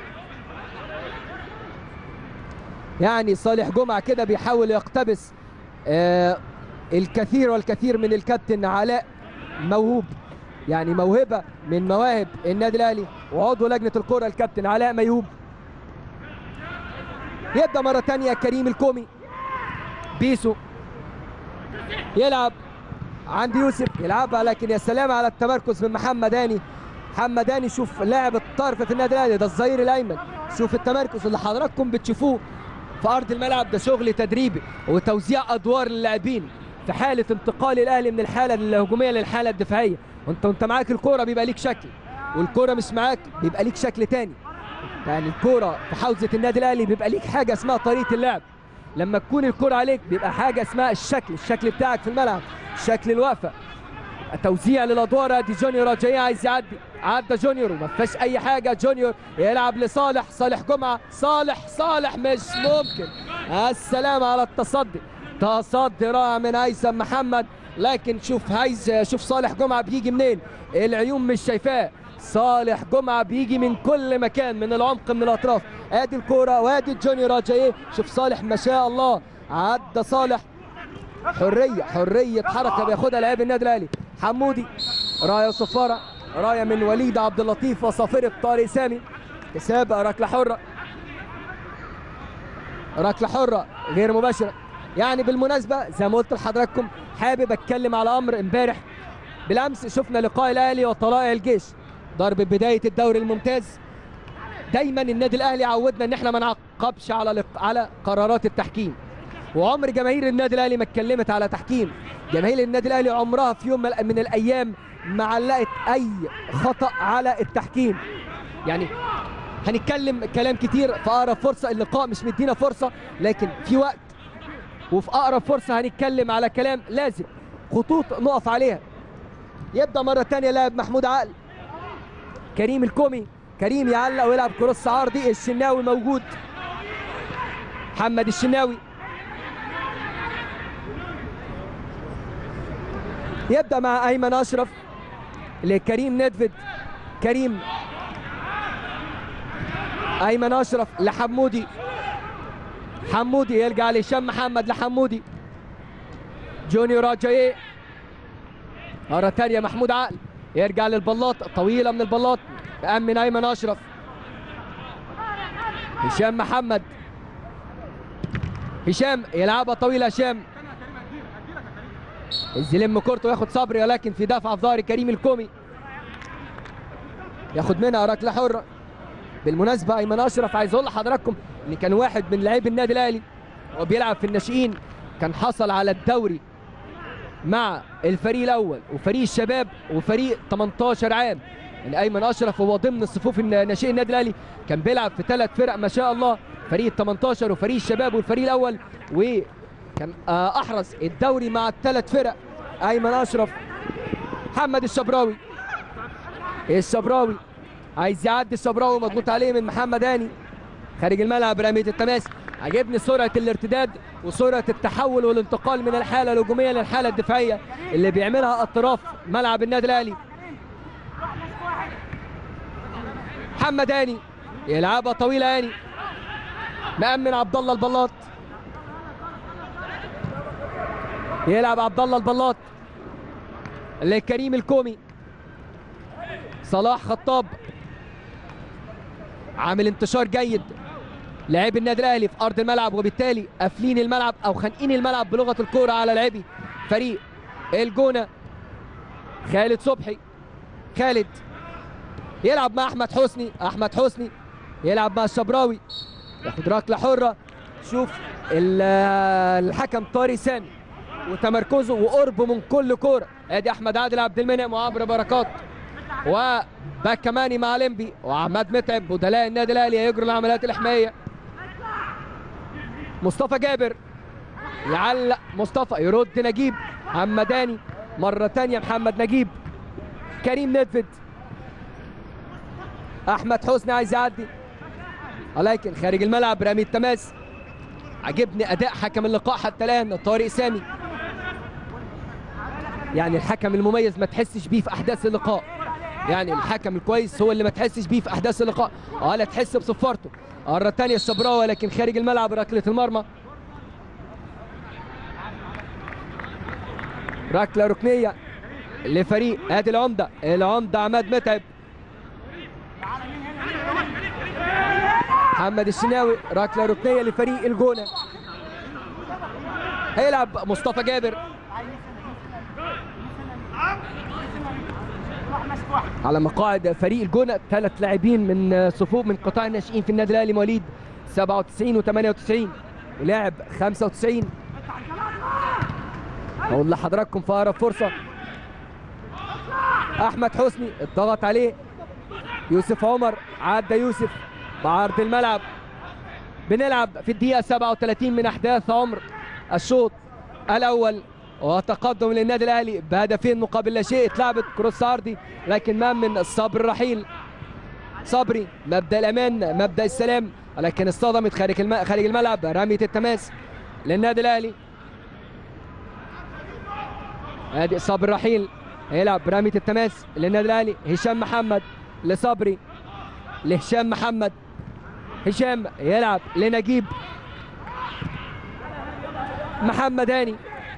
يعني صالح جمعه كده بيحاول يقتبس آه الكثير والكثير من الكابتن علاء موهوب يعني موهبه من مواهب النادي الاهلي وعضو لجنه الكره الكابتن علاء ميهوب يبدا مره ثانيه كريم الكومي بيسو يلعب عند يوسف يلعبها لكن يا سلام على التمركز من محمد هاني محمد هاني شوف لاعب الطرف في النادي الاهلي ده الظهير الايمن شوف التمركز اللي حضراتكم بتشوفوه في ارض الملعب ده شغل تدريبي وتوزيع ادوار للاعبين في حاله انتقال الاهلي من الحاله الهجوميه للحاله الدفاعيه وانت وانت معاك الكوره بيبقى ليك شكل والكوره مش معاك بيبقى ليك شكل تاني يعني الكوره في حوزه النادي الاهلي بيبقى ليك حاجه اسمها طريقه اللعب لما تكون الكوره عليك بيبقى حاجه اسمها الشكل الشكل بتاعك في الملعب شكل الوقفه توزيع للادوار ادي جونيور جاي عايز يعدي عدى جونيور وما فيهاش اي حاجه جونيور يلعب لصالح صالح جمعه صالح صالح مش ممكن السلام على التصدي تصدي رائع من هيثم محمد لكن شوف هيز شوف صالح جمعه بيجي منين العيون مش شايفاه صالح جمعه بيجي من كل مكان من العمق من الاطراف ادي الكوره وادي جونيور جاي شوف صالح ما شاء الله عدى صالح حريه حريه حركه بياخدها لاعب النادي الاهلي حمودي رايه وصفاره رايه من وليد عبد اللطيف وصافره طارق سامي تسابق ركله حره ركله حره غير مباشره يعني بالمناسبه زي ما قلت لحضراتكم حابب اتكلم على امر امبارح بالامس شفنا لقاء الاهلي وطلائع الجيش ضرب بدايه الدوري الممتاز دايما النادي الاهلي عودنا ان احنا ما نعقبش على لق... على قرارات التحكيم وعمر جماهير النادي الاهلي ما اتكلمت على تحكيم جماهير النادي الاهلي عمرها في يوم من الايام ما علقت اي خطا على التحكيم يعني هنتكلم كلام كتير في اقرب فرصه اللقاء مش مدينا فرصه لكن في وقت وفي اقرب فرصه هنتكلم على كلام لازم خطوط نقف عليها يبدا مره ثانيه لاعب محمود عقل كريم الكومي كريم يعلق ويلعب كروس عرضي الشناوي موجود محمد الشناوي يبدا مع ايمن اشرف لكريم ندفد كريم ايمن اشرف لحمودي حمودي يرجع لهشام محمد لحمودي جونيور جاي مرة تانية محمود عقل يرجع للبلاط طويلة من البلاط تأمن أيمن أشرف هشام محمد هشام يلعبها طويلة هشام عايز يلم كورته وياخد صبري ولكن في دفعة في ظهر كريم الكومي ياخد منها ركلة حرة بالمناسبة أيمن أشرف عايز أقول لحضراتكم إن كان واحد من لاعبي النادي الأهلي وبيلعب في الناشئين كان حصل على الدوري مع الفريق الاول وفريق الشباب وفريق 18 عام يعني ايمن اشرف هو ضمن صفوف ناشئين النادي الاهلي كان بيلعب في ثلاث فرق ما شاء الله فريق 18 وفريق الشباب والفريق الاول وكان احرز الدوري مع الثلاث فرق ايمن اشرف محمد الشبراوي الشبراوي عايز يعدي الشبراوي مضغوط عليه من محمد هاني خارج الملعب رميه التماس عجبني سرعه الارتداد وسرعه التحول والانتقال من الحاله الهجوميه للحاله الدفاعيه اللي بيعملها اطراف ملعب النادي الاهلي محمد هاني يلعبها طويله هاني مأمن عبد الله البلاط يلعب عبد الله البلاط لكريم الكومي صلاح خطاب عامل انتشار جيد لاعبي النادي الاهلي في ارض الملعب وبالتالي قافلين الملعب او خانقين الملعب بلغه الكوره على لاعبي فريق الجونه خالد صبحي خالد يلعب مع احمد حسني احمد حسني يلعب مع الشبراوي ياخد ركله حره شوف الحكم طارق سامي وتمركزه وقربه من كل كوره ادي احمد عادل عبد المنعم وعمرو بركات وباك كماني مع لمبي وعماد متعب بدلاء النادي الاهلي هيجروا العمليات الاحمائيه مصطفى جابر يعلق مصطفى يرد نجيب حمداني مرة تانية محمد نجيب كريم ندفد أحمد حسني عايز يعدي ولكن خارج الملعب رامي التماس عجبني أداء حكم اللقاء حتى الآن طارق سامي يعني الحكم المميز ما تحسش بيه في أحداث اللقاء يعني الحكم الكويس هو اللي ما تحسش بيه في أحداث اللقاء ولا تحس بصفارته مرة تانية الشبراوي لكن خارج الملعب ركلة المرمى ركلة ركنية لفريق ادي العمدة العمدة عماد متعب محمد الشناوي ركله ركنيه لفريق الجونه هيلعب مصطفى جابر على مقاعد فريق الجونه ثلاث لاعبين من صفوف من قطاع الناشئين في النادي الاهلي مواليد 97 و98 ولاعب 95 اقول لحضراتكم في اقرب فرصه احمد حسني اتضغط عليه يوسف عمر عدى يوسف بعرض الملعب بنلعب في الدقيقه 37 من احداث عمر الشوط الاول وتقدم للنادي الاهلي بهدفين مقابل لا شيء اتلعبت كروس عرضي لكن ما من الصبر الرحيل صبري مبدا الامان مبدا السلام ولكن اصطدمت خارج الم... خارج الملعب رميه التماس للنادي الاهلي ادي صبري رحيل هيلعب برميه التماس للنادي الاهلي هشام محمد لصبري لهشام محمد هشام يلعب لنجيب محمد هاني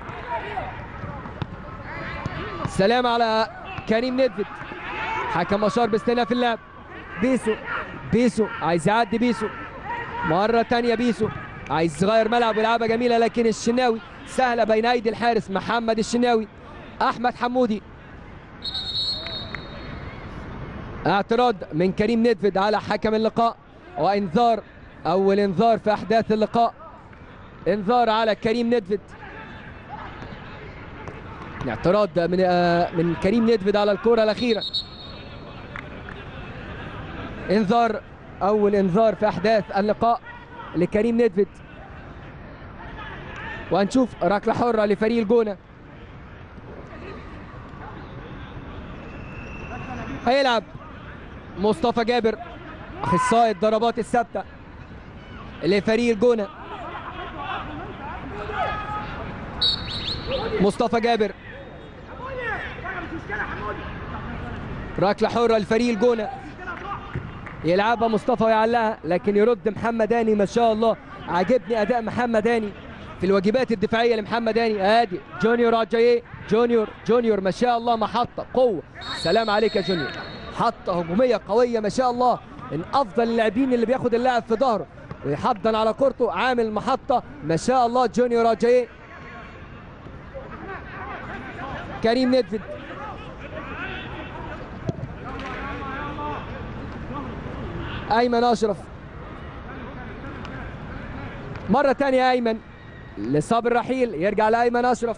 سلام على كريم ندفت حكم اشار باستئناف اللعب بيسو بيسو عايز يعدي بيسو مره تانية بيسو عايز يغير ملعب ويلعبها جميله لكن الشناوي سهله بين ايدي الحارس محمد الشناوي احمد حمودي اعتراض من كريم ندفد على حكم اللقاء وانذار اول انذار في احداث اللقاء انذار على كريم ندفد اعتراض من آه من كريم ندفد على الكره الاخيره انذار اول انذار في احداث اللقاء لكريم ندفد وهنشوف ركله حره لفريق الجونه هيلعب مصطفى جابر اخصائي الضربات الثابته لفريق الجونه مصطفى جابر ركله حره لفريق الجونه يلعبها مصطفى ويعلقها لكن يرد محمد هاني ما شاء الله عاجبني اداء محمد هاني في الواجبات الدفاعيه لمحمد هاني ادي جونيور اجاييه جونيور جونيور ما شاء الله محطه قوه سلام عليك يا جونيور حطه هجوميه قويه ما شاء الله من افضل اللاعبين اللي بياخد اللاعب في ظهره ويحضن على كورته عامل محطه ما شاء الله جونيور اجاييه كريم ندفد ايمن اشرف مره ثانيه ايمن لصابر رحيل يرجع لايمن اشرف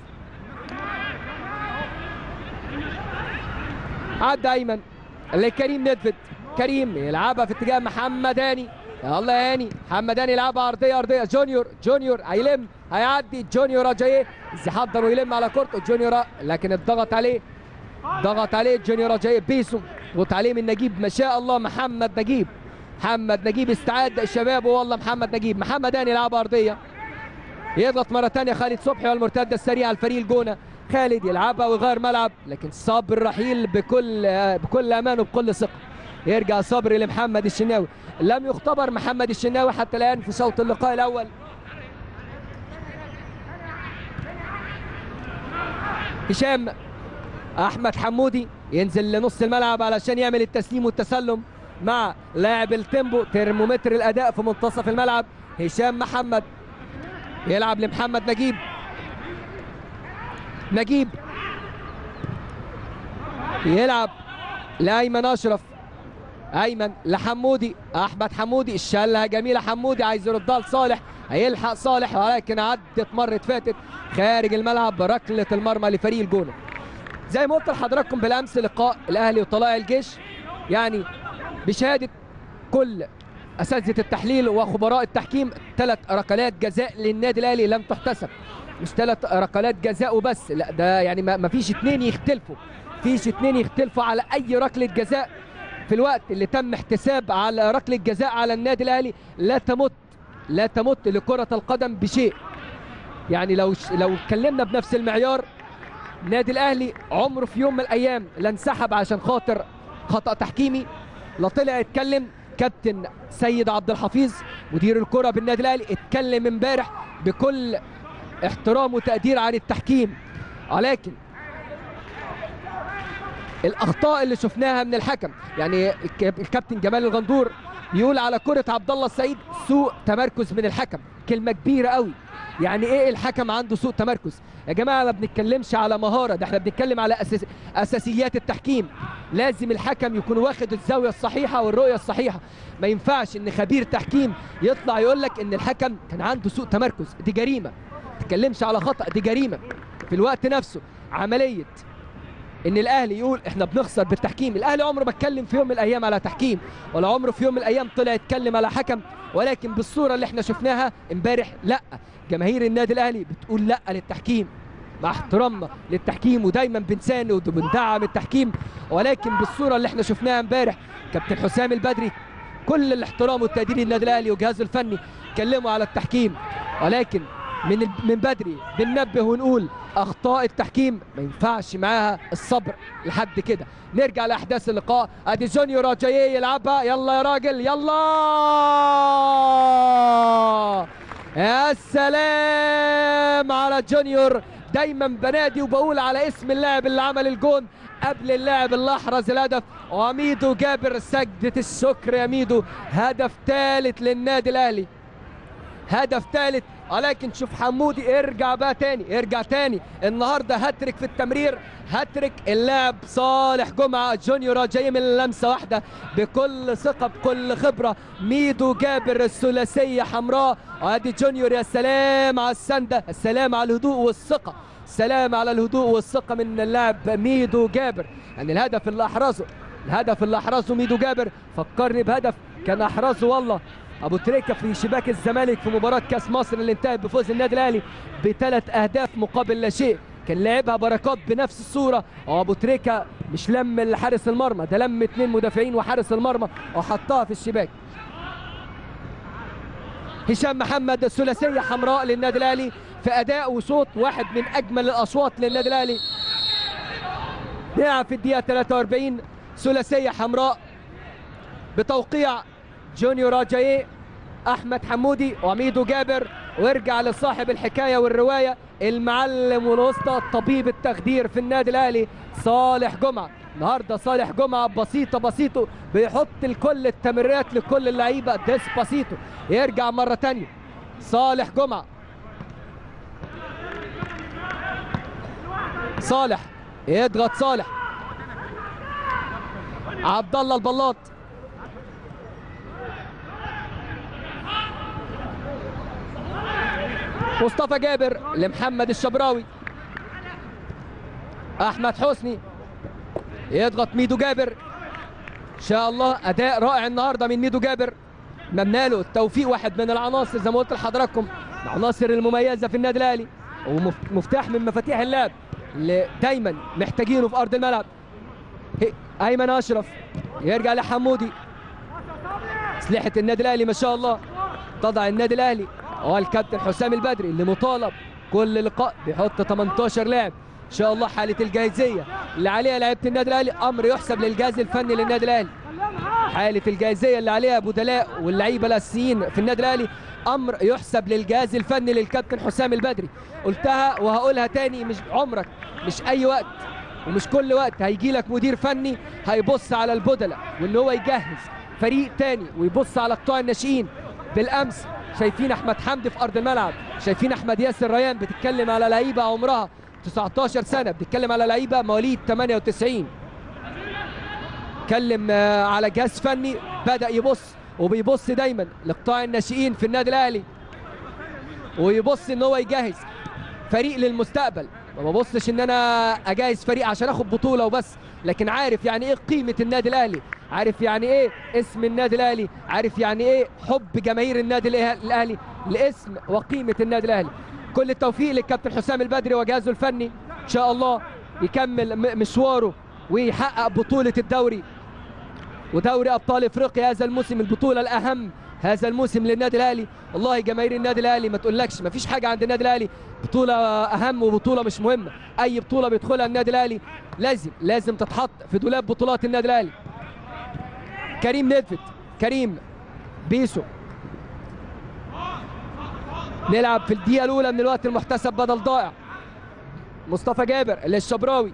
عدى ايمن لكريم ندفد كريم يلعبها في اتجاه محمد هاني يلا يا هاني محمد هاني يلعبها ارضيه ارضيه جونيور جونيور هيلم هيعدي جونيور اجاي يحضر ويلم على كورته جونيور لكن اتضغط عليه ضغط عليه جونيور اجاي بيسو ضغط عليه من نجيب ما شاء الله محمد نجيب محمد نجيب استعاد شبابه والله محمد نجيب محمد هاني يلعبها ارضيه يضغط مره ثانيه خالد صبحي والمرتده السريعه لفريق الجونه خالد يلعبها ويغير ملعب لكن صابر رحيل بكل بكل امان وبكل ثقه يرجع صبري لمحمد الشناوي لم يختبر محمد الشناوي حتى الان في شوط اللقاء الاول هشام احمد حمودي ينزل لنص الملعب علشان يعمل التسليم والتسلم مع لاعب التيمبو ترمومتر الاداء في منتصف الملعب هشام محمد يلعب لمحمد نجيب نجيب يلعب لايمن اشرف ايمن لحمودي احمد حمودي الشله جميله حمودي عايز يردها لصالح هيلحق صالح ولكن عدت مرت فاتت خارج الملعب بركله المرمى لفريق الجونه زي ما قلت لحضراتكم بالامس لقاء الاهلي وطلائع الجيش يعني بشهاده كل اساتذه التحليل وخبراء التحكيم ثلاث ركلات جزاء للنادي الاهلي لم تحتسب مش ثلاث ركلات جزاء وبس لا ده يعني ما فيش اثنين يختلفوا فيش اثنين يختلفوا على اي ركله جزاء في الوقت اللي تم احتساب على ركله جزاء على النادي الاهلي لا تمت لا تمت لكره القدم بشيء يعني لو لو اتكلمنا بنفس المعيار النادي الاهلي عمره في يوم من الايام لا انسحب عشان خاطر خطا تحكيمي لا طلع يتكلم كابتن سيد عبد الحفيظ مدير الكره بالنادي الاهلي اتكلم امبارح بكل احترام وتقدير عن التحكيم ولكن الاخطاء اللي شفناها من الحكم يعني الكابتن جمال الغندور يقول على كره عبد الله السعيد سوء تمركز من الحكم كلمه كبيره قوي يعني ايه الحكم عنده سوء تمركز يا جماعه ما بنتكلمش على مهاره ده احنا بنتكلم على أساس اساسيات التحكيم لازم الحكم يكون واخد الزاويه الصحيحه والرؤيه الصحيحه ما ينفعش ان خبير تحكيم يطلع يقول لك ان الحكم كان عنده سوء تمركز دي جريمه ما تتكلمش على خطا دي جريمه في الوقت نفسه عمليه ان الاهلي يقول احنا بنخسر بالتحكيم الاهلي عمره ما اتكلم في يوم من الايام على تحكيم ولا عمره في يوم من الايام طلع يتكلم على حكم ولكن بالصوره اللي احنا شفناها امبارح لا جماهير النادي الاهلي بتقول لا للتحكيم مع احترامنا للتحكيم ودايما بنساند وبندعم التحكيم ولكن بالصوره اللي احنا شفناها امبارح كابتن حسام البدري كل الاحترام والتقدير للنادي الاهلي وجهازه الفني اتكلموا على التحكيم ولكن من من بدري بننبه ونقول اخطاء التحكيم ما ينفعش معاها الصبر لحد كده نرجع لاحداث اللقاء ادي جونيور جاي يلعبها يلا يا راجل يلا يا سلام على جونيور دايما بنادي وبقول على اسم اللاعب اللي عمل الجون قبل اللاعب اللي احرز الهدف وميدو جابر سجدة الشكر يا ميدو هدف ثالث للنادي الاهلي هدف ثالث ولكن شوف حمودي ارجع بقى تاني ارجع تاني النهارده هاتريك في التمرير هاتريك اللاعب صالح جمعه جونيور جاي من لمسه واحده بكل ثقه بكل خبره ميدو جابر الثلاثيه حمراء وادي جونيور يا سلام على السنده السلام على الهدوء والثقه سلام على الهدوء والثقه من اللاعب ميدو جابر يعني الهدف اللي احرزه الهدف اللي احرزه ميدو جابر فكرني بهدف كان احرزه والله ابو تريكه في شباك الزمالك في مباراه كاس مصر اللي انتهت بفوز النادي الاهلي بثلاث اهداف مقابل لا شيء كان لعبها بركات بنفس الصوره وابو تريكه مش لم حارس المرمى ده لم اثنين مدافعين وحارس المرمى وحطها في الشباك هشام محمد الثلاثيه حمراء للنادي الاهلي في اداء وصوت واحد من اجمل الاصوات للنادي الاهلي نلعب في الدقيقه 43 ثلاثيه حمراء بتوقيع جونيور جاي احمد حمودي وميدو جابر وارجع لصاحب الحكايه والروايه المعلم والوسطى طبيب التخدير في النادي الاهلي صالح جمعه النهارده صالح جمعه بسيطه بسيطه بيحط الكل التمريرات لكل اللعيبه ديسباسيتو يرجع مره تانية صالح جمعه صالح يضغط صالح عبد الله البلاط مصطفى جابر لمحمد الشبراوي احمد حسني يضغط ميدو جابر ان شاء الله اداء رائع النهارده من ميدو جابر نتمنى له التوفيق واحد من العناصر زي ما قلت لحضراتكم العناصر المميزه في النادي الاهلي ومفتاح من مفاتيح اللعب اللي دايما محتاجينه في ارض الملعب ايمن اشرف يرجع لحمودي اسلحه النادي الاهلي ما شاء الله تضع النادي الاهلي هو الكابتن حسام البدري اللي مطالب كل لقاء بيحط 18 لاعب ان شاء الله حاله الجاهزيه اللي عليها لعيبه النادي الاهلي امر يحسب للجهاز الفني للنادي الاهلي حاله الجاهزيه اللي عليها بدلاء واللعيبه الاساسيين في النادي الاهلي امر يحسب للجهاز الفني للكابتن حسام البدري قلتها وهقولها تاني مش عمرك مش اي وقت ومش كل وقت هيجي لك مدير فني هيبص على البدلاء وان هو يجهز فريق تاني ويبص على قطاع الناشئين بالامس شايفين احمد حمدي في ارض الملعب شايفين احمد ياسر ريان بتتكلم على لعيبه عمرها 19 سنه بتتكلم على لعيبه مواليد 98 اتكلم على جهاز فني بدا يبص وبيبص دايما لقطاع الناشئين في النادي الاهلي ويبص ان هو يجهز فريق للمستقبل ما ببصش ان انا اجهز فريق عشان اخد بطوله وبس لكن عارف يعني ايه قيمه النادي الاهلي عارف يعني ايه اسم النادي الاهلي عارف يعني ايه حب جماهير النادي الاهلي لاسم وقيمه النادي الاهلي كل التوفيق للكابتن حسام البدري وجهازه الفني ان شاء الله يكمل مشواره ويحقق بطوله الدوري ودوري ابطال افريقيا هذا الموسم البطوله الاهم هذا الموسم للنادي الاهلي والله جماهير النادي الاهلي ما تقولكش ما فيش حاجه عند النادي الاهلي بطوله اهم وبطوله مش مهمه اي بطوله بيدخلها النادي الاهلي لازم لازم تتحط في دولاب بطولات النادي الاهلي كريم ندفت كريم بيسو نلعب في الدقيقه الاولى من الوقت المحتسب بدل ضائع مصطفى جابر للشبراوي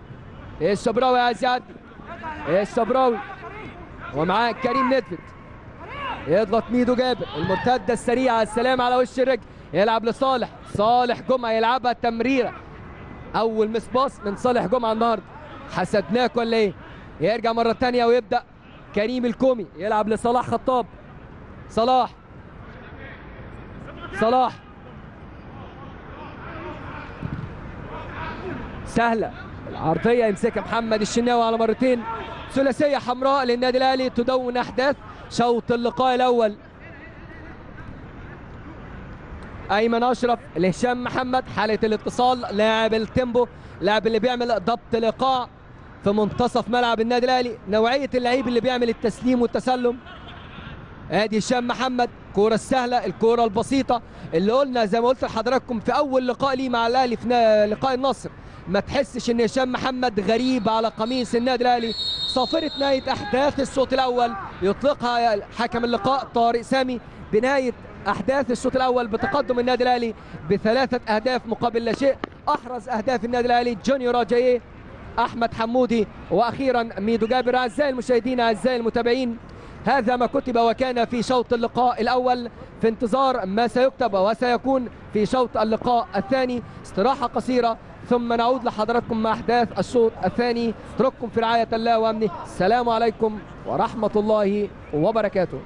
الشبراوي عايز يعدي الشبراوي ومعاه كريم ندفت يضغط ميدو جابر المرتده السريعه السلام على وش الرجل يلعب لصالح صالح جمعه يلعبها تمريره اول مس باص من صالح جمعه النهارده حسدناك ولا ايه يرجع مره ثانيه ويبدا كريم الكومي يلعب لصلاح خطاب صلاح صلاح سهله العرضيه يمسكها محمد الشناوي على مرتين ثلاثيه حمراء للنادي الاهلي تدون احداث شوط اللقاء الاول ايمن اشرف لهشام محمد حاله الاتصال لاعب التيمبو لاعب اللي بيعمل ضبط الايقاع في منتصف ملعب النادي الاهلي نوعيه اللعيب اللي بيعمل التسليم والتسلم ادي هشام محمد الكوره السهله الكوره البسيطه اللي قلنا زي ما قلت لحضراتكم في اول لقاء ليه مع الاهلي في نا- لقاء النصر ما تحسش ان هشام محمد غريب على قميص النادي الاهلي صافره نهايه احداث الشوط الاول يطلقها حكم اللقاء طارق سامي بنهايه احداث الشوط الاول بتقدم النادي الاهلي بثلاثه اهداف مقابل لا شيء احرز اهداف النادي الاهلي جونيور راجاييه احمد حمودي واخيرا ميدو جابر اعزائي المشاهدين اعزائي المتابعين هذا ما كتب وكان في شوط اللقاء الاول في انتظار ما سيكتب وسيكون في شوط اللقاء الثاني استراحه قصيره ثم نعود لحضراتكم مع احداث الشوط الثاني اترككم في رعايه الله وامنه السلام عليكم ورحمه الله وبركاته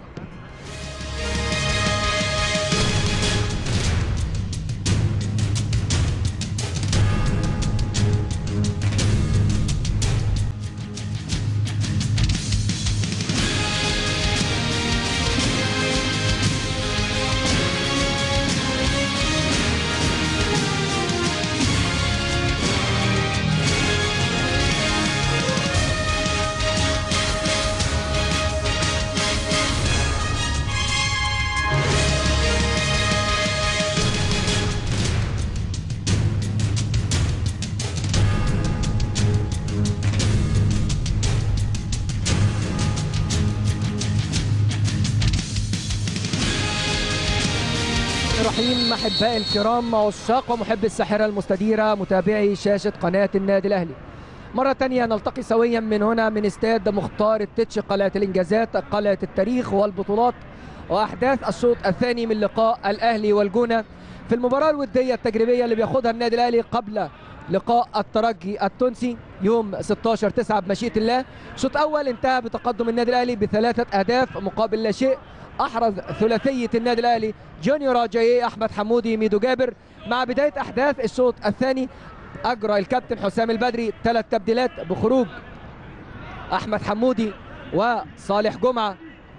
الرحيم احبائي الكرام عشاق ومحبي الساحره المستديره متابعي شاشه قناه النادي الاهلي مرة تانية نلتقي سويا من هنا من استاد مختار التتش قلعة الإنجازات قلعة التاريخ والبطولات وأحداث الشوط الثاني من لقاء الأهلي والجونة في المباراة الودية التجريبية اللي بياخدها النادي الأهلي قبل لقاء الترجي التونسي يوم 16 9 بمشيئة الله شوط أول انتهى بتقدم النادي الأهلي بثلاثة أهداف مقابل لا شيء أحرز ثلاثية النادي الأهلي جونيور راجاييه أحمد حمودي ميدو جابر مع بداية أحداث الشوط الثاني أجرى الكابتن حسام البدري ثلاث تبديلات بخروج أحمد حمودي وصالح جمعة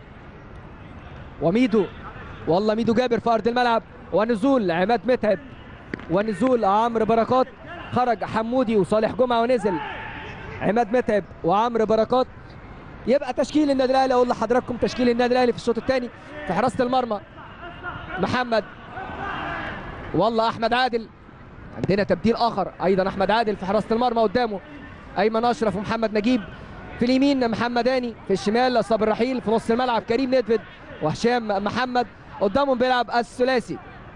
وميدو والله ميدو جابر في أرض الملعب ونزول عماد متعب ونزول عمرو بركات خرج حمودي وصالح جمعة ونزل عماد متعب وعمرو بركات يبقى تشكيل النادي الاهلي اقول لحضراتكم تشكيل النادي الاهلي في الشوط الثاني في حراسه المرمى محمد والله احمد عادل عندنا تبديل اخر ايضا احمد عادل في حراسه المرمى قدامه ايمن اشرف ومحمد نجيب في اليمين محمد هاني في الشمال صابر رحيل في نص الملعب كريم ندفد وهشام محمد قدامهم بيلعب الثلاثي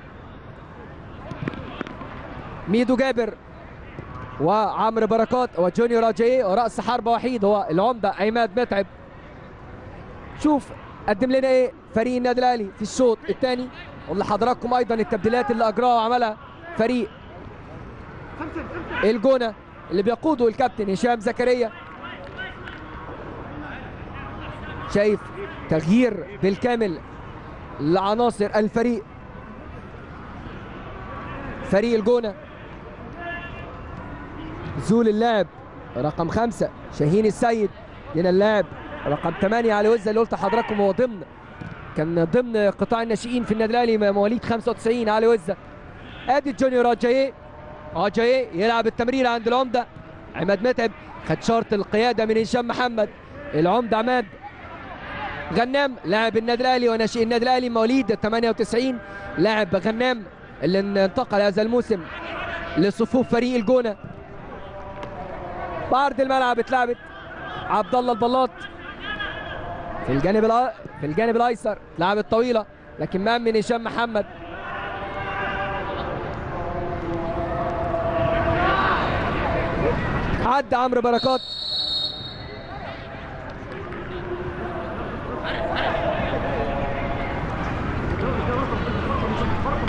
ميدو جابر وعمرو بركات وجونيور راجاي ورأس حربة وحيد هو العمدة عماد متعب شوف قدم لنا ايه فريق النادي الاهلي في الشوط الثاني قول لحضراتكم ايضا التبديلات اللي اجراها وعملها فريق الجونه اللي بيقوده الكابتن هشام زكريا شايف تغيير بالكامل لعناصر الفريق فريق الجونه نزول اللاعب رقم خمسة شاهين السيد هنا اللاعب رقم ثمانية علي وزة اللي قلت لحضراتكم هو ضمن كان ضمن قطاع الناشئين في النادي الاهلي مواليد 95 علي وزة ادي جونيور اجاييه اجاييه يلعب التمرير عند العمدة عماد متعب خد شرط القيادة من هشام محمد العمدة عماد غنام لاعب النادي الاهلي وناشئ النادي الاهلي مواليد 98 لاعب غنام اللي انتقل هذا الموسم لصفوف فريق الجونه بعرض الملعب اتلعبت عبد الله البلاط في الجانب الأ... في الجانب الايسر لعبت طويله لكن ما من هشام محمد عدى عمرو بركات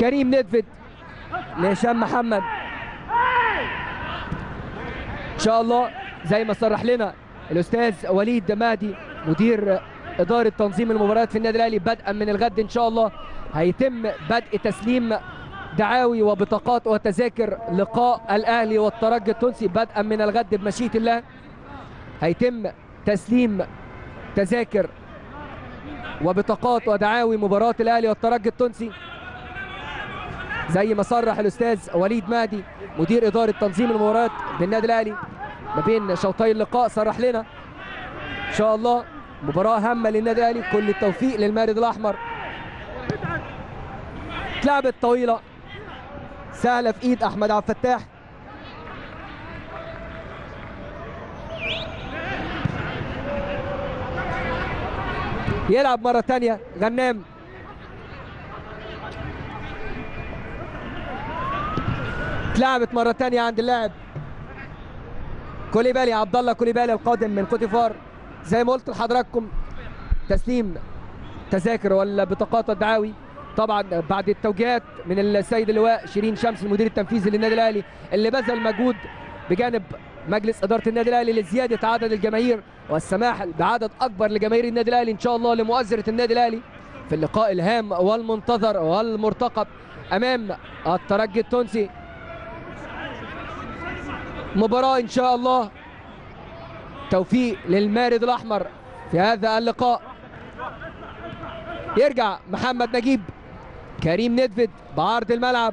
كريم ندفد لهشام محمد ان شاء الله زي ما صرح لنا الاستاذ وليد مهدي مدير اداره تنظيم المباريات في النادي الاهلي بدءا من الغد ان شاء الله هيتم بدء تسليم دعاوي وبطاقات وتذاكر لقاء الاهلي والترجي التونسي بدءا من الغد بمشيئه الله هيتم تسليم تذاكر وبطاقات ودعاوي مباراه الاهلي والترجي التونسي زي ما صرح الاستاذ وليد مهدي مدير اداره تنظيم المباريات بالنادي الاهلي ما بين شوطي اللقاء صرح لنا ان شاء الله مباراه هامه للنادي الاهلي كل التوفيق للمارد الاحمر اتلعبت طويله سهله في ايد احمد عبد الفتاح يلعب مره ثانيه غنام اتلعبت مره ثانيه عند اللاعب كوليبالي عبد الله كوليبالي القادم من كوتيفار زي ما قلت لحضراتكم تسليم تذاكر ولا بطاقات الدعاوي طبعا بعد التوجيهات من السيد اللواء شيرين شمس المدير التنفيذي للنادي الاهلي اللي بذل مجهود بجانب مجلس اداره النادي الاهلي لزياده عدد الجماهير والسماح بعدد اكبر لجماهير النادي الاهلي ان شاء الله لمؤازره النادي الاهلي في اللقاء الهام والمنتظر والمرتقب امام الترجي التونسي مباراه ان شاء الله توفيق للمارد الاحمر في هذا اللقاء يرجع محمد نجيب كريم ندفد بعرض الملعب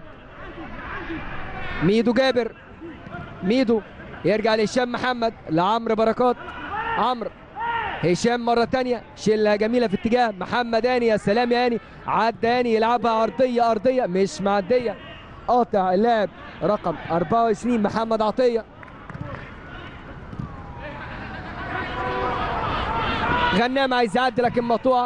ميدو جابر ميدو يرجع لهشام محمد لعمرو بركات عمرو هشام مرة تانية شلة جميلة في اتجاه محمد هاني يا سلام يا هاني عدى هاني يلعبها أرضية أرضية مش معدية قاطع اللاعب رقم 24 محمد عطية غنام عايز يعدي لكن مقطوعة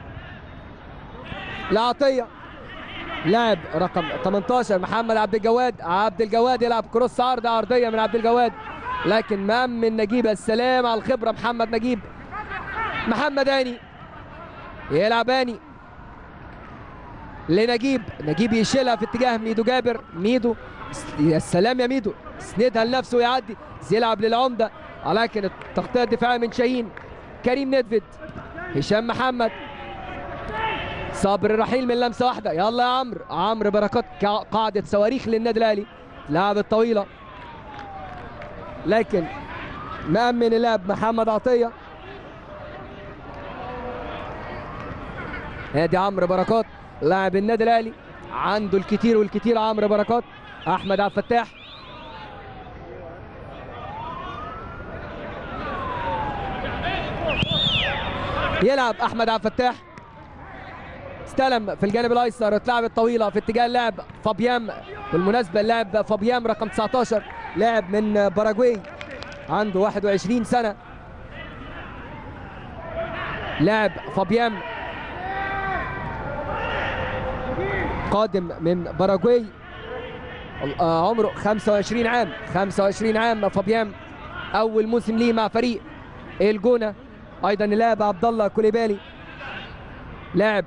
لعطية لاعب رقم 18 محمد عبد الجواد عبد الجواد يلعب كروس عرض عرضية من عبد الجواد لكن مأمن نجيب السلام على الخبرة محمد نجيب محمد هاني يلعب هاني لنجيب نجيب يشيلها في اتجاه ميدو جابر ميدو يا سلام يا ميدو سندها لنفسه ويعدي يلعب للعمدة ولكن التغطية الدفاعية من شاهين كريم ندفد هشام محمد صابر الرحيل من لمسه واحده يلا يا عمرو عمرو بركات قاعده صواريخ للنادي الاهلي لعبت طويله لكن مأمن اللعب محمد عطيه ادي عمرو بركات لاعب النادي الاهلي عنده الكتير والكتير عمرو بركات احمد عبد الفتاح يلعب احمد عبد الفتاح استلم في الجانب الايسر اتلعبت طويله في اتجاه اللاعب فابيام بالمناسبه اللاعب فابيام رقم 19 لاعب من باراجواي عنده 21 سنه لاعب فابيام قادم من باراجواي عمره 25 عام 25 عام فابيام اول موسم ليه مع فريق الجونه ايضا اللاعب عبد الله كوليبالي لاعب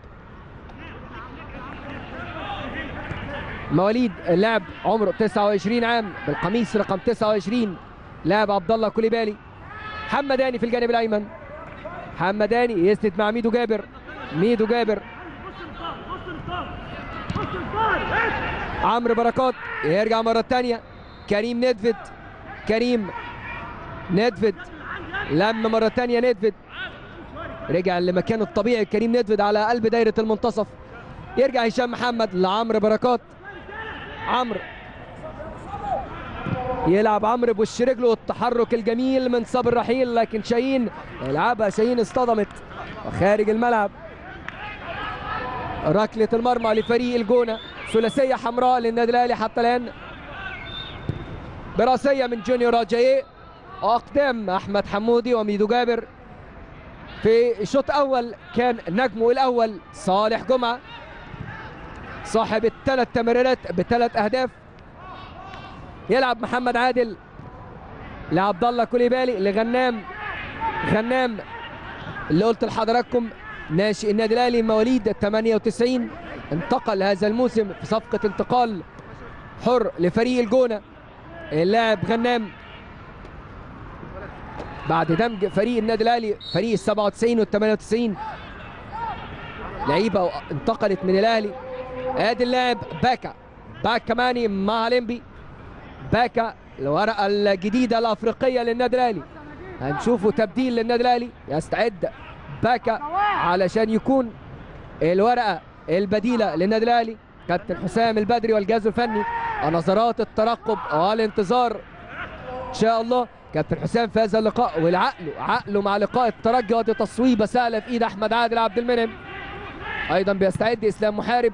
مواليد اللاعب عمره 29 عام بالقميص رقم 29 لاعب عبد الله كوليبالي حمداني في الجانب الايمن حمداني يسند مع ميدو جابر ميدو جابر عمرو بركات يرجع مره ثانيه كريم ندفد كريم ندفد لم مره ثانيه ندفد رجع لمكانه الطبيعي كريم ندفد على قلب دايره المنتصف يرجع هشام محمد لعمرو بركات عمرو يلعب عمرو بوش رجله التحرك الجميل من صابر رحيل لكن شاهين يلعبها شاهين اصطدمت وخارج الملعب ركلة المرمى لفريق الجونة ثلاثية حمراء للنادي الأهلي حتى الآن براسية من جونيور راجاييه وأقدام أحمد حمودي وميدو جابر في الشوط أول كان نجمه الأول صالح جمعة صاحب الثلاث تمريرات بثلاث أهداف يلعب محمد عادل لعبد الله كوليبالي لغنام غنام اللي قلت لحضراتكم ناشئ النادي الاهلي مواليد 98 انتقل هذا الموسم في صفقة انتقال حر لفريق الجونة اللاعب غنام بعد دمج فريق النادي الاهلي فريق ال 97 وال 98 لعيبه انتقلت من الاهلي ادي اللاعب باكا باكا ماني مع ليمبي باكا الورقه الجديده الافريقيه للنادي الاهلي هنشوفه تبديل للنادي الاهلي يستعد باكا علشان يكون الورقه البديله للنادي الاهلي كابتن حسام البدري والجهاز الفني نظرات الترقب والانتظار ان شاء الله كابتن حسام في هذا اللقاء والعقله عقله مع لقاء الترجي ودي تصويبه سهله في ايد احمد عادل عبد المنعم ايضا بيستعد اسلام محارب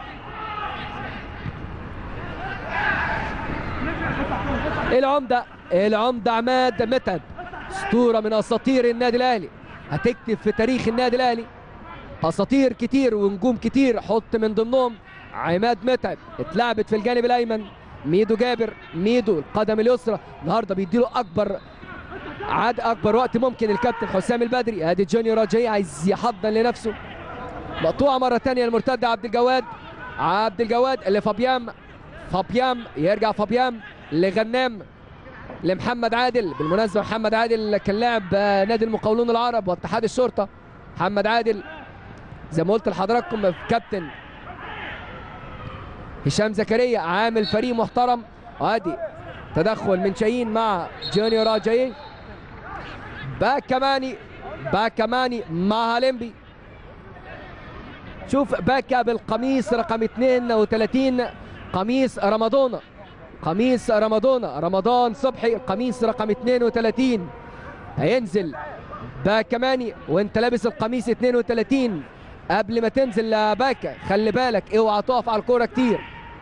العمده العمده عماد متعب اسطوره من اساطير النادي الاهلي هتكتب في تاريخ النادي الاهلي اساطير كتير ونجوم كتير حط من ضمنهم عماد متعب اتلعبت في الجانب الايمن ميدو جابر ميدو القدم اليسرى النهارده بيديله اكبر عاد اكبر وقت ممكن الكابتن حسام البدري ادي جونيور راجي عايز يحضن لنفسه مقطوعه مره ثانيه المرتده عبد الجواد عبد الجواد لفابيام فابيام يرجع فابيام لغنام لمحمد عادل بالمناسبه محمد عادل كان لاعب نادي المقاولون العرب واتحاد الشرطه محمد عادل زي ما قلت لحضراتكم كابتن هشام زكريا عامل فريق محترم ادي تدخل من شاهين مع جونيور راجاي باك كماني باك كماني مع هالمبي شوف باكا بالقميص رقم 32 قميص رمضان قميص رمضان رمضان صبحي القميص رقم 32 هينزل باك كماني وانت لابس القميص 32 قبل ما تنزل لباكا خلي بالك اوعى تقف على الكوره كتير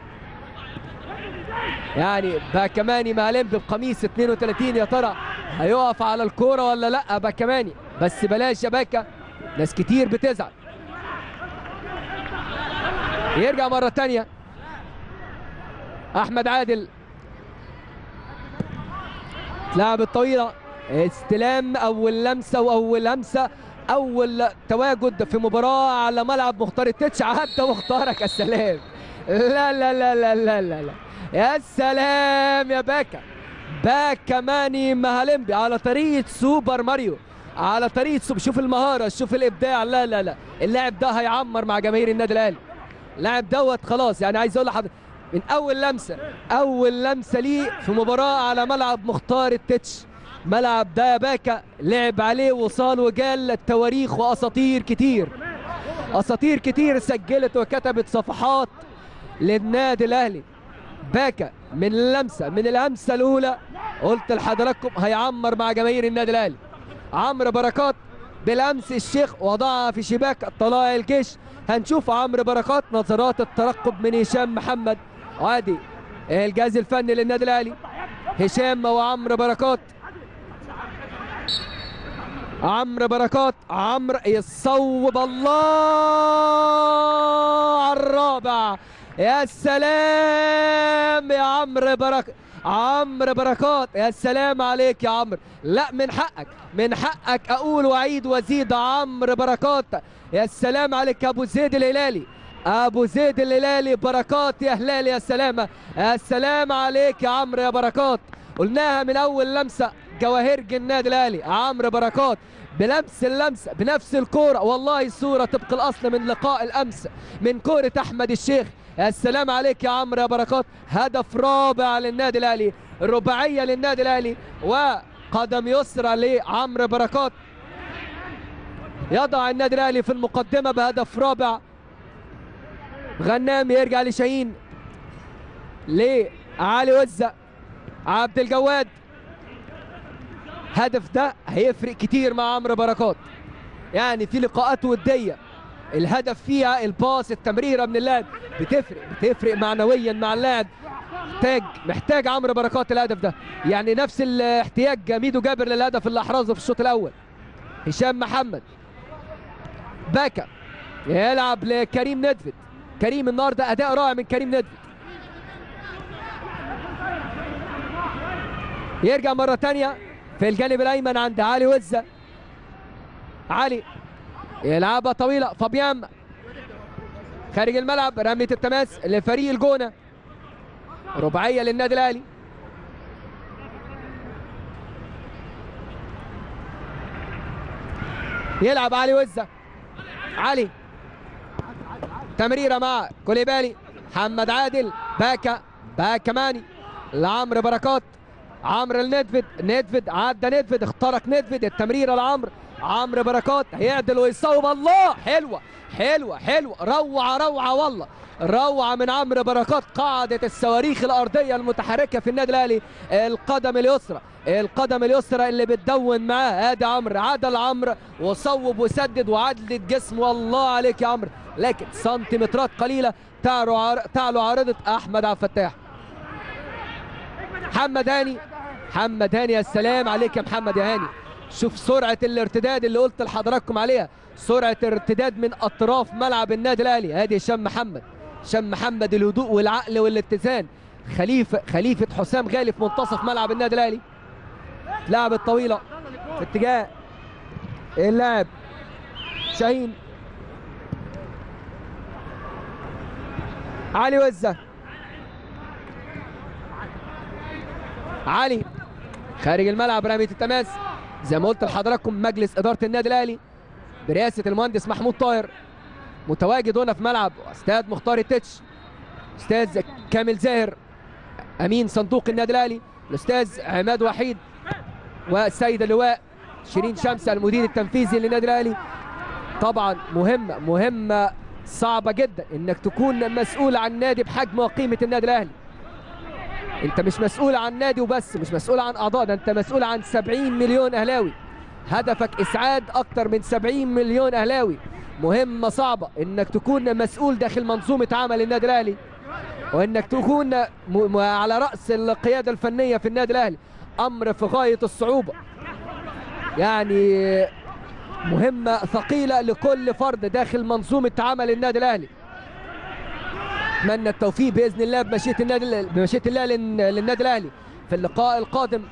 يعني باكماني معلم بقميص 32 يا ترى هيقف على الكوره ولا لا باكماني بس بلاش يا باكا ناس كتير بتزعل يرجع مره تانية احمد عادل لعب الطويله استلام اول لمسه واول لمسه اول تواجد في مباراه على ملعب مختار التتش عدى مختارك السلام لا لا لا لا لا لا, لا. يا سلام يا باكا باكا ماني مهالمبي على طريقه سوبر ماريو على طريقه سوبر شوف المهاره شوف الابداع لا لا لا اللاعب ده هيعمر مع جماهير النادي الاهلي اللاعب دوت خلاص يعني عايز اقول لحضرتك من اول لمسه اول لمسه ليه في مباراه على ملعب مختار التتش ملعب ده باكا لعب عليه وصال وجال التواريخ واساطير كتير اساطير كتير سجلت وكتبت صفحات للنادي الاهلي باكا من اللمسه من الهمسه الاولى قلت لحضراتكم هيعمر مع جماهير النادي الاهلي عمرو بركات بالامس الشيخ وضعها في شباك طلائع الجيش هنشوف عمرو بركات نظرات الترقب من هشام محمد عادي الجهاز الفني للنادي الاهلي هشام وعمرو بركات عمرو بركات عمرو يصوب الله على الرابع يا سلام يا عمرو بركات عمرو بركات يا سلام عليك يا عمرو لا من حقك من حقك اقول واعيد وازيد عمرو بركات يا سلام عليك يا ابو زيد الهلالي ابو زيد الهلالي بركات يا هلال يا سلامه يا سلام عليك يا عمرو يا بركات قلناها من اول لمسه جواهرج النادي الاهلي عمرو بركات بنفس اللمسه بنفس الكوره والله صوره طبق الاصل من لقاء الامس من كوره احمد الشيخ يا سلام عليك يا عمرو يا بركات هدف رابع للنادي الاهلي رباعيه للنادي الاهلي وقدم يسرى لعمرو بركات يضع النادي الاهلي في المقدمه بهدف رابع غنام يرجع لشاهين لعلي وزة عبد الجواد هدف ده هيفرق كتير مع عمرو بركات يعني في لقاءات وديه الهدف فيها الباص التمريره من اللاعب بتفرق بتفرق معنويا مع اللاعب محتاج محتاج عمرو بركات الهدف ده يعني نفس الاحتياج ميدو جابر للهدف اللي احرزه في الشوط الاول هشام محمد باكا يلعب لكريم ندفد كريم النهارده اداء رائع من كريم ندفد يرجع مره ثانيه في الجانب الايمن عند علي وزه علي يلعبها طويله فابيان خارج الملعب رميه التماس لفريق الجونه رباعيه للنادي الاهلي يلعب علي وزه علي تمريره مع كوليبالي محمد عادل باكا باكا ماني لعمرو بركات عمرو الندفد ندفد عدى ندفد اخترق ندفد التمريره لعمرو عمرو بركات هيعدل ويصوب الله حلوه حلوه حلوه روعه روعه والله روعه من عمرو بركات قاعده الصواريخ الارضيه المتحركه في النادي الاهلي القدم اليسرى القدم اليسرى اللي بتدون معاه ادي عمرو عدل عمرو وصوب وسدد وعدلة جسم والله عليك يا عمرو لكن سنتيمترات قليله تعلو عار... تعلو عارضه احمد عبد الفتاح محمد هاني محمد هاني يا سلام عليك يا محمد يا هاني شوف سرعه الارتداد اللي قلت لحضراتكم عليها سرعه ارتداد من اطراف ملعب النادي الاهلي ادي هشام محمد هشام محمد الهدوء والعقل والاتزان خليفه خليفه حسام غالي في منتصف ملعب النادي الاهلي لعب الطويله في اتجاه اللاعب شاهين علي وزه علي خارج الملعب رميه التماس زي ما قلت لحضراتكم مجلس اداره النادي الاهلي برئاسه المهندس محمود طاهر متواجد هنا في ملعب استاذ مختار التتش استاذ كامل زاهر امين صندوق النادي الاهلي الاستاذ عماد وحيد والسيد اللواء شيرين شمسه المدير التنفيذي للنادي الاهلي طبعا مهمه مهمه صعبه جدا انك تكون مسؤول عن نادي بحجم وقيمه النادي الاهلي انت مش مسؤول عن نادي وبس مش مسؤول عن اعضاء ده انت مسؤول عن 70 مليون اهلاوي هدفك اسعاد اكتر من 70 مليون اهلاوي مهمه صعبه انك تكون مسؤول داخل منظومه عمل النادي الاهلي وانك تكون م... م... على راس القياده الفنيه في النادي الاهلي امر في غايه الصعوبه يعني مهمه ثقيله لكل فرد داخل منظومه عمل النادي الاهلي اتمنى التوفيق باذن الله بمشيئه النادي بمشيئه الله لل- للنادي الاهلي في اللقاء القادم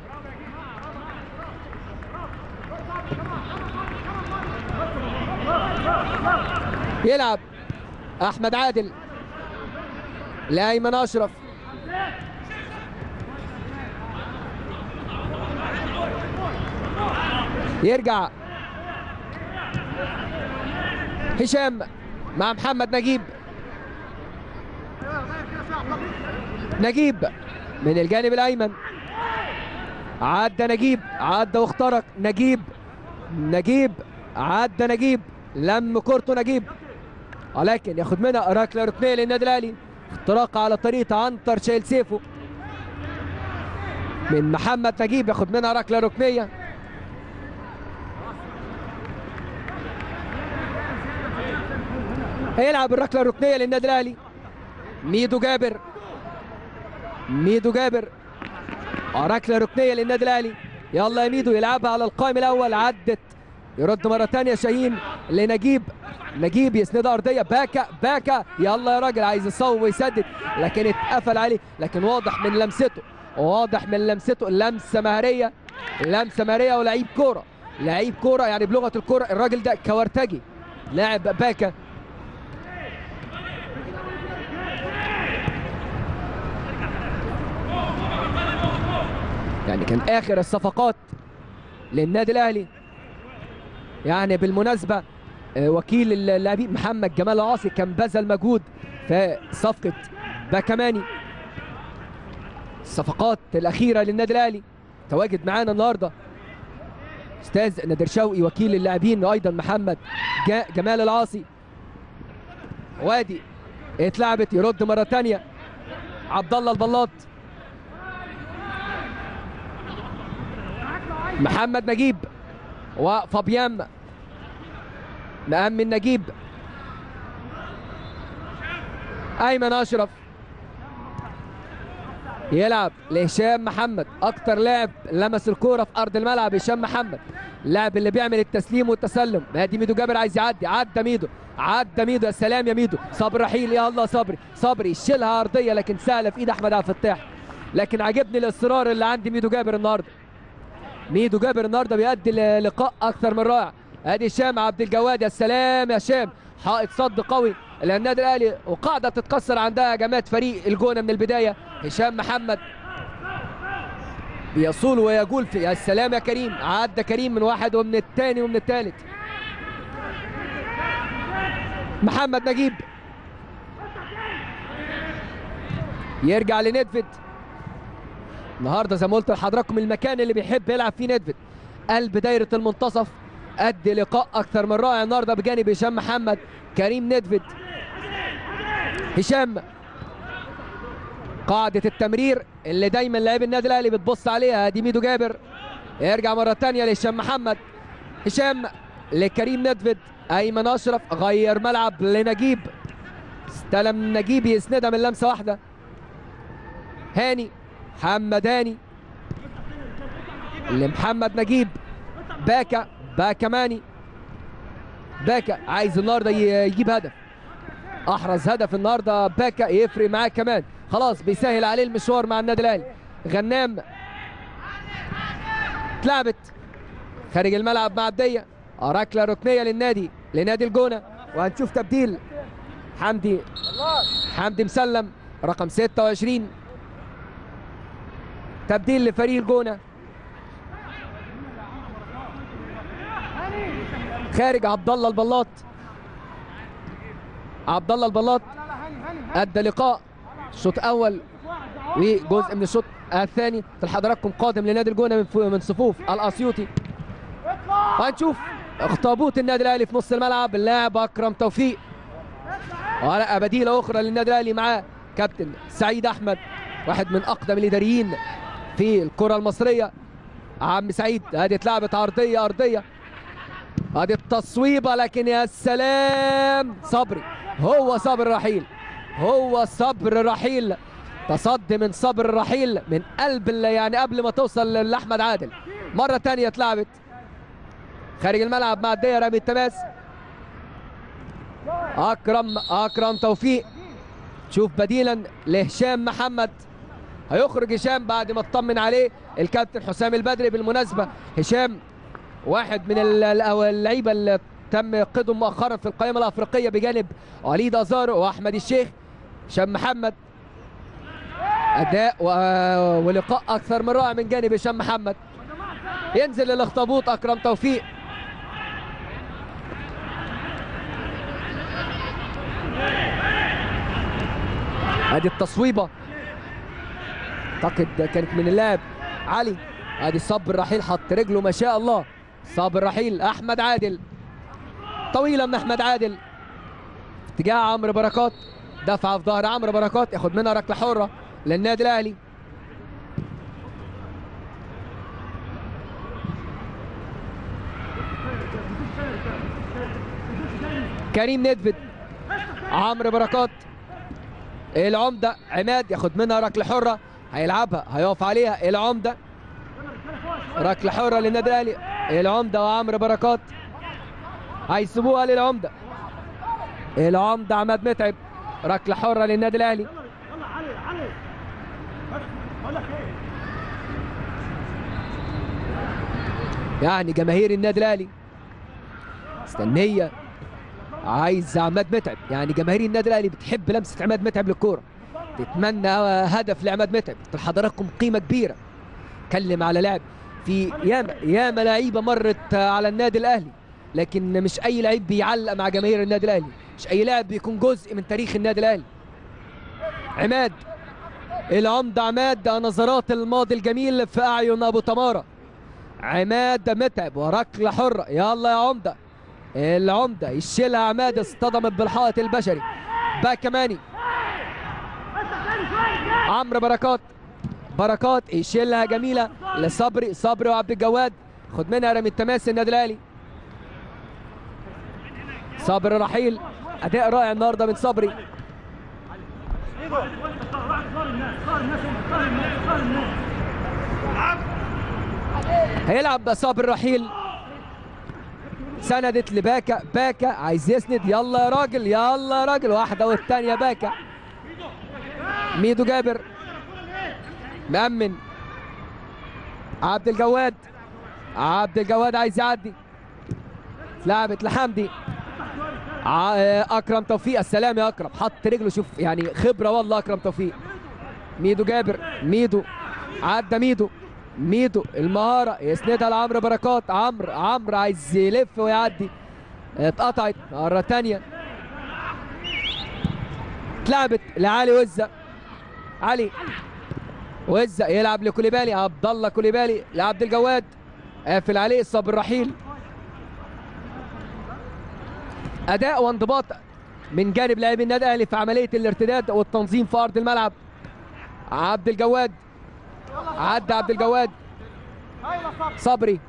يلعب احمد عادل لايمن اشرف يرجع هشام مع محمد نجيب نجيب من الجانب الايمن عدى نجيب عدى واخترق نجيب نجيب عدى نجيب لم كورته نجيب ولكن ياخد منها ركله ركنيه للنادي الاهلي اختراق على طريقه عنتر شايل سيفه من محمد نجيب ياخد منها ركله ركنيه هيلعب الركله الركنيه للنادي الاهلي ميدو جابر ميدو جابر آه، ركله ركنيه للنادي الاهلي يلا يا ميدو يلعبها على القائم الاول عدت يرد مره ثانيه شاهين لنجيب نجيب يسندها ارضيه باكا باكا يلا يا راجل عايز يصوب ويسدد لكن اتقفل عليه لكن واضح من لمسته واضح من لمسته لمسه مهريه لمسه مهريه ولعيب كوره لعيب كوره يعني بلغه الكوره الراجل ده كورتجي لاعب باكا يعني كان اخر الصفقات للنادي الاهلي يعني بالمناسبه آه، وكيل اللاعبين محمد جمال العاصي كان بذل مجهود في صفقه باكماني الصفقات الاخيره للنادي الاهلي تواجد معانا النهارده استاذ نادر شوقي وكيل اللاعبين ايضا محمد جا- جمال العاصي وادي اتلعبت يرد مره ثانيه عبد الله البلاط محمد نجيب وفابيان مأمن نجيب أيمن أشرف يلعب لهشام محمد أكتر لاعب لمس الكورة في أرض الملعب هشام محمد اللاعب اللي بيعمل التسليم والتسلم ادي ميدو جابر عايز يعدي عدى ميدو عدى ميدو يا سلام يا ميدو صبري رحيل يا الله صبري صبري يشيلها ارضيه لكن سهله في ايد احمد عبد الفتاح لكن عجبني الاصرار اللي عند ميدو جابر النهارده ميدو جابر النهارده بيأدي ل- لقاء اكثر من رائع ادي هشام عبد الجواد يا سلام يا هشام حائط صد قوي للنادي الاهلي وقاعده تتكسر عندها هجمات فريق الجونه من البدايه هشام محمد بيصول ويجول في يا سلام يا كريم عدى كريم من واحد ومن الثاني ومن الثالث محمد نجيب يرجع لندفد النهارده زي ما قلت لحضراتكم المكان اللي بيحب يلعب فيه ندفد قلب دايره المنتصف ادي لقاء اكثر من رائع النهارده بجانب هشام محمد كريم ندفد هشام قاعده التمرير اللي دايما لاعب النادي الاهلي بتبص عليها دي ميدو جابر يرجع مره ثانيه لهشام محمد هشام لكريم ندفد ايمن اشرف غير ملعب لنجيب استلم نجيب يسندها من لمسه واحده هاني محمد هاني لمحمد نجيب باكا باكا ماني باكا عايز النهارده ي- يجيب هدف احرز هدف النهارده باكا يفرق معاه كمان خلاص بيسهل عليه المشوار مع النادي الاهلي غنام اتلعبت خارج الملعب مع بديه ركله ركنيه للنادي لنادي الجونه وهنشوف تبديل حمدي حمدي مسلم رقم 26 تبديل لفريق الجونه خارج عبد الله البلاط عبد الله البلاط ادى لقاء شوط اول وجزء من الشوط الثاني لحضراتكم قادم لنادي الجونه من فو- من صفوف الاسيوطي هنشوف اخطبوط النادي الاهلي في نص الملعب اللاعب اكرم توفيق ورقه بديله اخرى للنادي الاهلي معاه كابتن سعيد احمد واحد من اقدم الاداريين في الكره المصريه عم سعيد ادي اتلعبت عرضيه ارضيه ادي التصويبه لكن يا سلام صبري هو صبر رحيل هو صبر رحيل تصدي من صبر رحيل من قلب ال- يعني قبل ما توصل لاحمد عادل مره تانية اتلعبت خارج الملعب مع الديه رامي التماس اكرم اكرم توفيق شوف بديلا لهشام محمد هيخرج هشام بعد ما اطمن عليه الكابتن حسام البدري بالمناسبه هشام واحد من ال- ال- أو اللعيبه اللي تم قيدهم مؤخرا في القائمه الافريقيه بجانب وليد ازارو واحمد الشيخ هشام محمد اداء و... ولقاء اكثر من رائع من جانب هشام محمد ينزل الاخطبوط اكرم توفيق ادي التصويبه اعتقد كانت من اللاعب علي ادي صبر رحيل حط رجله ما شاء الله صابر رحيل احمد عادل طويله من احمد عادل اتجاه عمرو بركات دفعه في ظهر عمرو بركات ياخد منها ركله حره للنادي الاهلي كريم ندفد عمرو بركات العمده عماد ياخد منها ركله حره هيلعبها هيقف عليها العمده ركله حره للنادي الاهلي العمده وعمرو بركات هيسيبوها للعمده العمده عماد متعب ركله حره للنادي الاهلي يعني جماهير النادي الاهلي مستنيه عايز عماد متعب يعني جماهير النادي الاهلي بتحب لمسه عماد متعب للكوره تتمنى هدف لعماد متعب لحضراتكم قيمه كبيره اتكلم على لاعب في ياما ياما لعيبه مرت على النادي الاهلي لكن مش اي لعيب بيعلق مع جماهير النادي الاهلي مش اي لاعب بيكون جزء من تاريخ النادي الاهلي عماد العمده عماد نظرات الماضي الجميل في اعين ابو تماره عماد متعب وركله حره يلا يا عمده العمده يشيلها عماد اصطدمت بالحائط البشري باكماني عمرو بركات بركات يشيلها جميله لصبري صبري وعبد الجواد خد منها رمي التماس النادي الاهلي صبري رحيل اداء رائع النهارده من صبري هيلعب صابر رحيل سندت لباكا باكا عايز يسند يلا يا راجل يلا يا راجل واحده والثانيه باكا ميدو جابر مأمن عبد الجواد عبد الجواد عايز يعدي لعبت لحمدي ع- اكرم توفيق السلام يا اكرم حط رجله شوف يعني خبره والله اكرم توفيق ميدو جابر ميدو عدى ميدو ميدو المهاره يسندها لعمرو بركات عمرو عمرو عايز يلف ويعدي اتقطعت مره تانية اتلعبت لعلي وزه علي وزه يلعب لكوليبالي عبد الله كوليبالي لعبد الجواد قافل عليه صابر رحيل اداء وانضباط من جانب لاعبي النادي الاهلي في عمليه الارتداد والتنظيم في ارض الملعب عبد الجواد عدى عبد الجواد صبري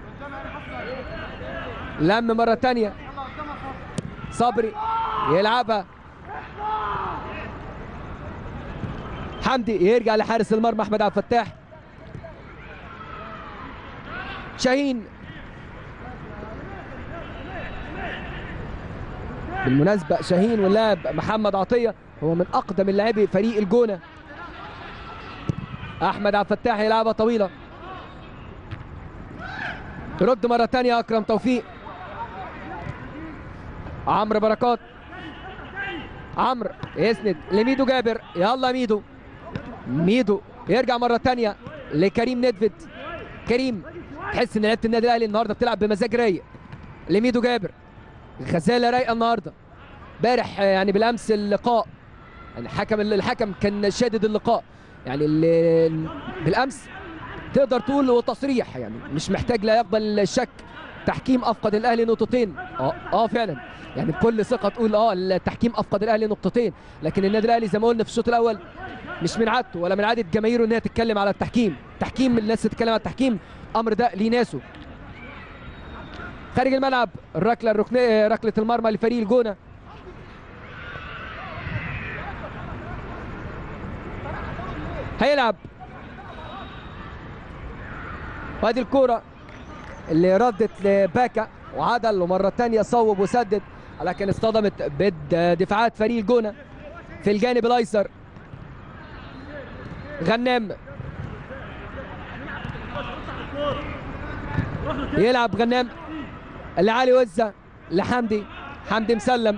لم مره تانية صبري يلعبها حمدي يرجع لحارس المرمى احمد عبد الفتاح شاهين بالمناسبة شاهين واللاعب محمد عطية هو من أقدم اللاعبي فريق الجونة أحمد عبد الفتاح يلعبها طويلة رد مرة تانية أكرم توفيق عمرو بركات عمرو يسند لميدو جابر يلا ميدو ميدو يرجع مرة تانية لكريم ندفد كريم تحس ان لعيبه النادي الاهلي النهارده بتلعب بمزاج رايق لميدو جابر غزاله رايقه النهارده امبارح يعني بالامس اللقاء يعني حكم الحكم كان شادد اللقاء يعني ال- بالامس تقدر تقول هو تصريح يعني مش محتاج لا يقبل الشك تحكيم افقد الاهلي نقطتين اه اه فعلا يعني بكل ثقه تقول اه التحكيم افقد الاهلي نقطتين لكن النادي الاهلي زي ما قلنا في الشوط الاول مش من عادته ولا من عاده جماهيره ان هي تتكلم على التحكيم تحكيم الناس تتكلم على التحكيم امر ده ليه ناسه خارج الملعب الركله الركنيه ركله المرمى لفريق الجونه هيلعب وادي الكوره اللي ردت لباكا وعدل ومره ثانيه صوب وسدد لكن اصطدمت بدفاعات فريق الجونه في الجانب الايسر غنام يلعب غنام لعلي وزة لحمدي حمدي مسلم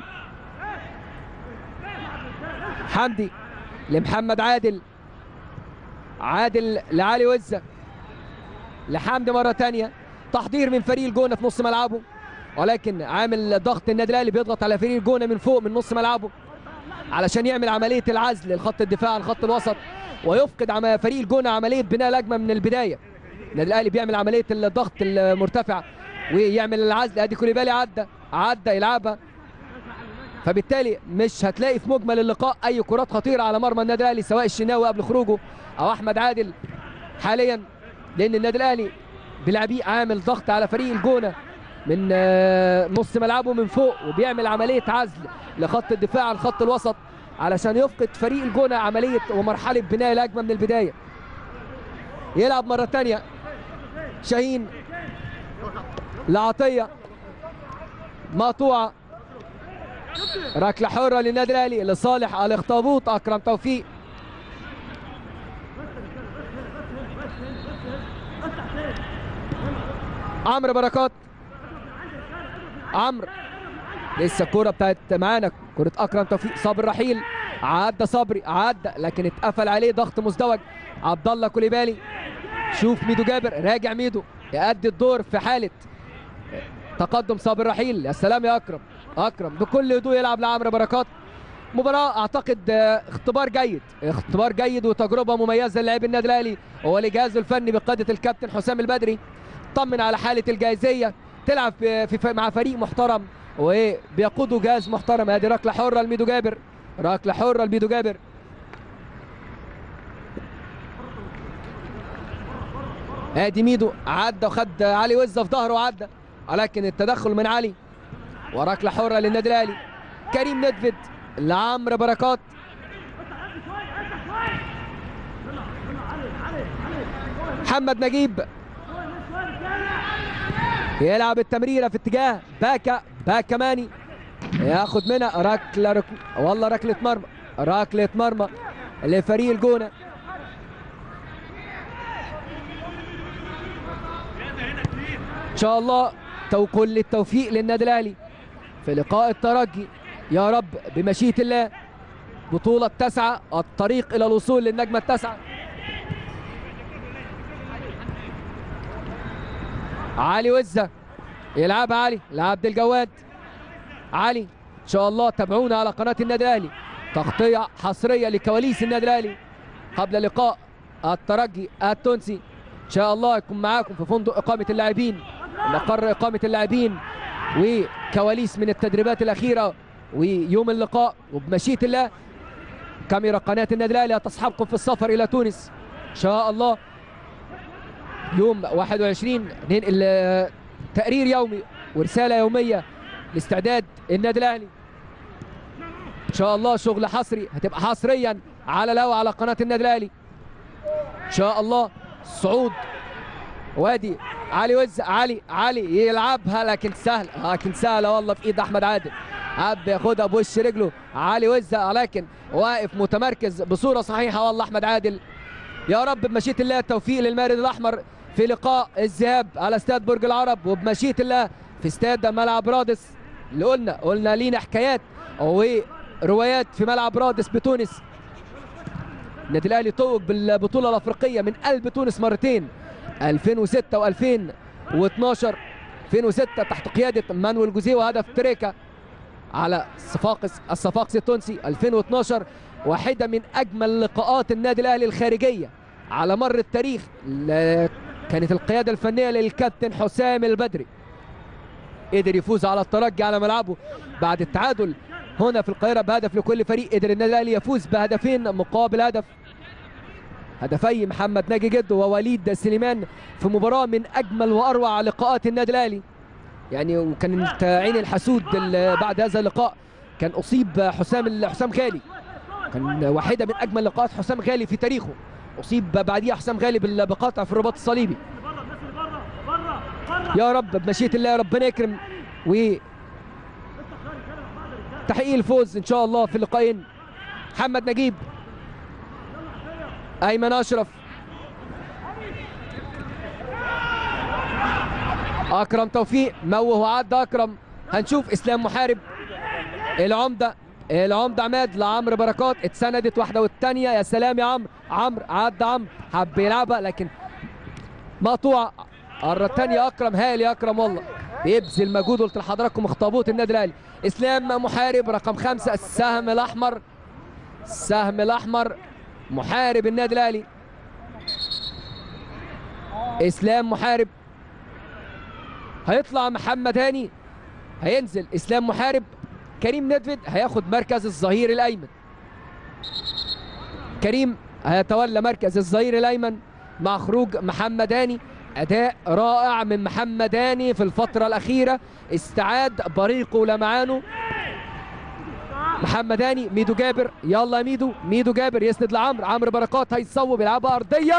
حمدي لمحمد عادل عادل لعلي وزة لحمدي مرة تانية تحضير من فريق الجونة في نص ملعبه ولكن عامل ضغط النادي الاهلي بيضغط على فريق الجونة من فوق من نص ملعبه علشان يعمل عملية العزل لخط الدفاع لخط الوسط ويفقد عم فريق الجونة عملية بناء الهجمة من البداية النادي الاهلي بيعمل عملية الضغط المرتفع ويعمل العزل ادي كوليبالي عدى عدى يلعبها فبالتالي مش هتلاقي في مجمل اللقاء اي كرات خطيره على مرمى النادي الاهلي سواء الشناوي قبل خروجه او احمد عادل حاليا لان النادي الاهلي بلاعبيه عامل ضغط على فريق الجونه من آه، نص ملعبه من فوق وبيعمل عمليه عزل لخط الدفاع عن خط الوسط علشان يفقد فريق الجونه عمليه ومرحله بناء الهجمه من البدايه يلعب مره ثانيه شاهين لعطيه مقطوعه ركله حره للنادي الاهلي لصالح الاخطبوط اكرم توفيق عمرو بركات عمرو لسه الكوره بتاعت معانا كره اكرم توفيق صابر رحيل عدى صبري عدى لكن اتقفل عليه ضغط مزدوج عبد الله كوليبالي شوف ميدو جابر راجع ميدو يأدي الدور في حاله تقدم صابر رحيل يا سلام يا اكرم اكرم بكل هدوء يلعب لعمرو بركات مباراة اعتقد آه، اختبار جيد اختبار جيد وتجربة مميزة للاعب النادي الاهلي ولجهازه الفني بقيادة الكابتن حسام البدري طمن على حالة الجاهزية تلعب في, في مع فريق محترم وبيقوده جهاز محترم ادي ركلة حرة لميدو جابر ركلة حرة لميدو جابر ادي ميدو عدى وخد علي وزه في ظهره وعدى ولكن التدخل من علي وركله حره للنادي الاهلي كريم ندفد لعمرو بركات محمد نجيب يلعب التمريره في اتجاه باكا باكا ماني ياخد منها ركله رك... والله ركله مرمى ركله مرمى لفريق الجونه ان شاء الله تو كل التوفيق للنادي الاهلي في لقاء الترجي يا رب بمشيئة الله بطولة التاسعة الطريق إلى الوصول للنجمة التاسعة علي وزة يلعب علي لعبد الجواد علي ان شاء الله تابعونا على قناه النادي الاهلي تغطيه حصريه لكواليس النادي الاهلي قبل لقاء الترجي التونسي ان شاء الله يكون معاكم في فندق اقامه اللاعبين مقر اقامه اللاعبين وكواليس من التدريبات الاخيره ويوم اللقاء وبمشيئه الله كاميرا قناه النادي الاهلي هتصحبكم في السفر الى تونس ان شاء الله يوم 21 ننقل تقرير يومي ورساله يوميه لاستعداد النادي الاهلي ان شاء الله شغل حصري هتبقى حصريا على الهواء على قناه النادي الاهلي ان شاء الله صعود وادي علي وز علي علي يلعبها لكن سهل لكن سهله والله في ايد احمد عادل حب ياخدها بوش رجله علي وزة لكن واقف متمركز بصوره صحيحه والله احمد عادل يا رب بمشيئه الله التوفيق للمارد الاحمر في لقاء الذهاب على استاد برج العرب وبمشيئه الله في استاد ملعب رادس اللي قلنا قلنا لينا حكايات وروايات في ملعب رادس بتونس النادي الاهلي توج بالبطوله الافريقيه من قلب تونس مرتين 2006 و2012 2006 تحت قياده مانويل جوزيه وهدف تريكا على صفاقس الصفاقسي التونسي 2012 واحده من اجمل لقاءات النادي الاهلي الخارجيه على مر التاريخ كانت القياده الفنيه للكابتن حسام البدري قدر يفوز على الترجي على ملعبه بعد التعادل هنا في القاهره بهدف لكل فريق قدر النادي الاهلي يفوز بهدفين مقابل هدف هدفي محمد ناجي جدو ووليد سليمان في مباراه من اجمل واروع لقاءات النادي الاهلي يعني وكانت عين الحسود بعد هذا اللقاء كان اصيب حسام حسام غالي كان واحده من اجمل لقاءات حسام غالي في تاريخه اصيب بعديها حسام غالي بقطع في الرباط الصليبي يا رب بمشيئه الله ربنا يكرم و تحقيق الفوز ان شاء الله في اللقاءين محمد نجيب ايمن اشرف اكرم توفيق موه وعدى اكرم هنشوف اسلام محارب العمده العمده عماد لعمرو بركات اتسندت واحده والثانيه يا سلام يا عمرو عمرو عدى عمرو حب يلعبها لكن مقطوعه مرة الثانية أكرم هايل يا أكرم والله بيبذل مجهود قلت لحضراتكم اخطبوط النادي الأهلي إسلام محارب رقم خمسة السهم الأحمر السهم الأحمر محارب النادي الأهلي إسلام محارب هيطلع محمد هاني هينزل إسلام محارب كريم ندفد هياخد مركز الظهير الأيمن كريم هيتولى مركز الظهير الأيمن مع خروج محمد هاني اداء رائع من محمد هاني في الفتره الاخيره استعاد بريقه ولمعانه محمد هاني ميدو جابر يلا يا ميدو ميدو جابر يسند لعمرو عمرو بركات هيصوب يلعبها ارضيه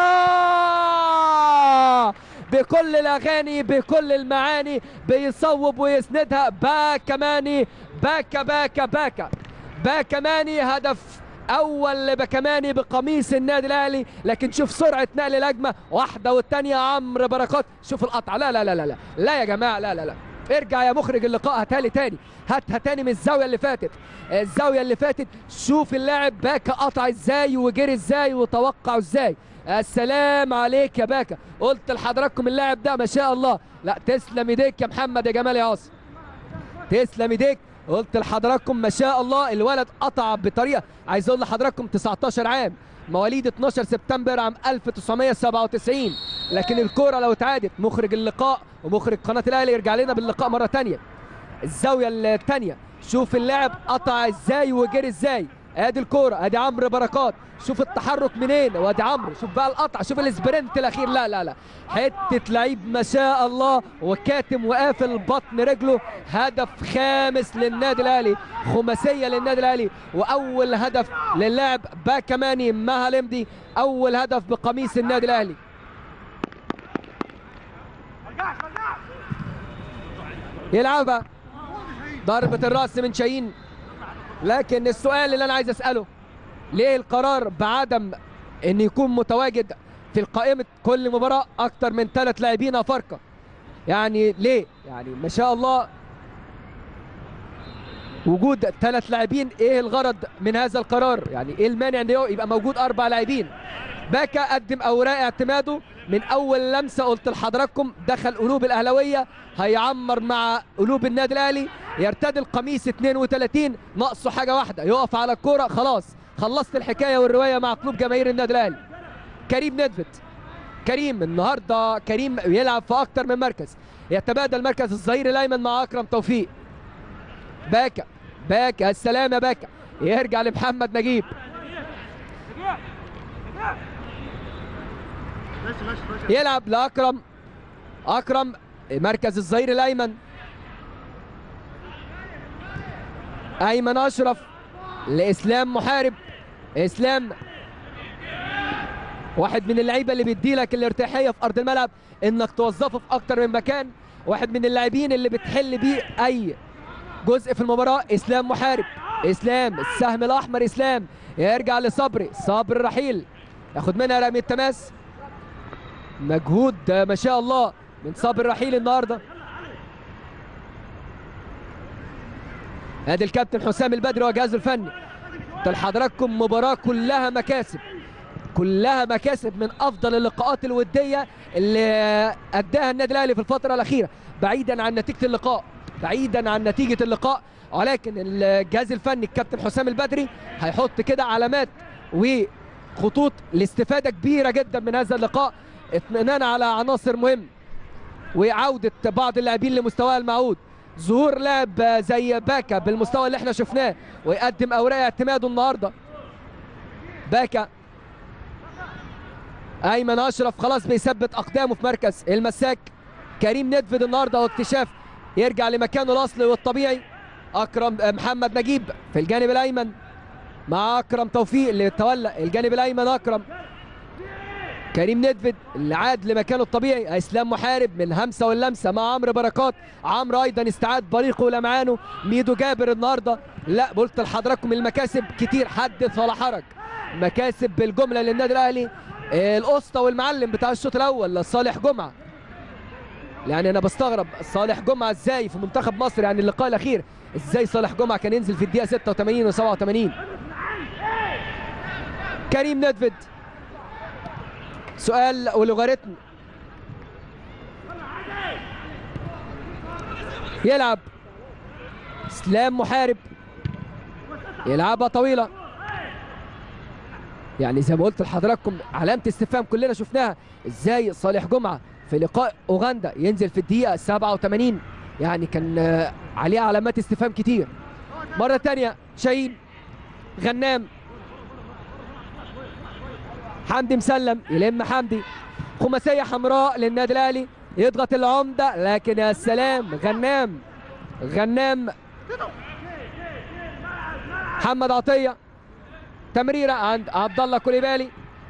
بكل الاغاني بكل المعاني بيصوب ويسندها باكا ماني باكا باكا باكا باكا ماني هدف اول بكماني بقميص النادي الاهلي لكن شوف سرعه نقل الهجمه واحده والثانيه عمرو بركات شوف القطع لا لا لا لا لا لا يا جماعه لا لا لا ارجع يا مخرج اللقاء هاتها لي تاني هاتها تاني من الزاويه اللي فاتت الزاويه اللي فاتت شوف اللاعب باكا قطع ازاي وجري ازاي وتوقع ازاي السلام عليك يا باكا قلت لحضراتكم اللاعب ده ما شاء الله لا تسلم ايديك يا محمد يا جمال يا عاصم تسلم ايديك قلت لحضراتكم ما شاء الله الولد قطع بطريقه عايز اقول لحضراتكم 19 عام مواليد 12 سبتمبر عام 1997 لكن الكوره لو اتعادت مخرج اللقاء ومخرج قناه الاهلي يرجع لنا باللقاء مره ثانيه الزاويه الثانيه شوف اللاعب قطع ازاي وجري ازاي ادي الكوره ادي عمرو بركات شوف التحرك منين وادي عمرو شوف بقى القطع شوف الاسبرنت الاخير لا لا لا حته لعيب ما شاء الله وكاتم وقافل بطن رجله هدف خامس للنادي الاهلي خماسيه للنادي الاهلي واول هدف للاعب باكماني مها لمدي اول هدف بقميص النادي الاهلي يلعبها ضربه الراس من شاهين لكن السؤال اللي انا عايز اساله ليه القرار بعدم ان يكون متواجد في القائمه كل مباراه اكتر من ثلاث لاعبين افارقه يعني ليه يعني ما شاء الله وجود ثلاث لاعبين ايه الغرض من هذا القرار يعني ايه المانع ان يبقى موجود اربع لاعبين باكا قدم اوراق اعتماده من اول لمسه قلت لحضراتكم دخل قلوب الاهلاويه هيعمر مع قلوب النادي الاهلي يرتدي القميص 32 ناقصه حاجه واحده يقف على الكوره خلاص خلصت الحكايه والروايه مع قلوب جماهير النادي الاهلي كريم ندفت كريم النهارده كريم يلعب في اكتر من مركز يتبادل مركز الظهير الايمن مع اكرم توفيق باكا باكا السلام يا باكا يرجع لمحمد نجيب يلعب لاكرم اكرم مركز الظهير الايمن ايمن اشرف لاسلام محارب اسلام واحد من اللعيبه اللي بيدي لك الارتياحيه في ارض الملعب انك توظفه في اكتر من مكان واحد من اللاعبين اللي بتحل بيه اي جزء في المباراه اسلام محارب اسلام السهم الاحمر اسلام يرجع لصبري صبري رحيل ياخد منها رمي التماس مجهود ما شاء الله من صابر رحيل النهارده ادي الكابتن حسام البدري وجهازه الفني لحضراتكم مباراه كلها مكاسب كلها مكاسب من افضل اللقاءات الوديه اللي اداها النادي الاهلي في الفتره الاخيره بعيدا عن نتيجه اللقاء بعيدا عن نتيجه اللقاء ولكن الجهاز الفني الكابتن حسام البدري هيحط كده علامات وخطوط لاستفاده كبيره جدا من هذا اللقاء اطمئنان على عناصر مهم وعوده بعض اللاعبين لمستواه المعهود ظهور لاعب زي باكا بالمستوى اللي احنا شفناه ويقدم اوراق اعتماده النهارده باكا ايمن اشرف خلاص بيثبت اقدامه في مركز المساك كريم ندفد النهارده واكتشاف يرجع لمكانه الاصلي والطبيعي اكرم محمد نجيب في الجانب الايمن مع اكرم توفيق اللي تولى الجانب الايمن اكرم كريم ندفد اللي عاد لمكانه الطبيعي اسلام محارب من همسه واللمسه مع عمرو بركات عمرو ايضا استعاد بريقه ولمعانه ميدو جابر النهارده لا قلت لحضراتكم المكاسب كتير حدث ولا حرج مكاسب بالجمله للنادي الاهلي القسطى والمعلم بتاع الشوط الاول صالح جمعه يعني انا بستغرب صالح جمعه ازاي في منتخب مصر يعني اللقاء الاخير ازاي صالح جمعه كان ينزل في الدقيقه 86 و87 كريم ندفد سؤال ولوغاريتم يلعب اسلام محارب يلعبها طويله يعني زي ما قلت لحضراتكم علامه استفهام كلنا شفناها ازاي صالح جمعه في لقاء اوغندا ينزل في الدقيقه 87 يعني كان عليه علامات استفهام كتير مره ثانيه شاهين غنام حمدي مسلم يلم حمدي خماسيه حمراء للنادي الاهلي يضغط العمده لكن يا سلام غنام غنام محمد عطيه تمريره عند عبد الله كوليبالي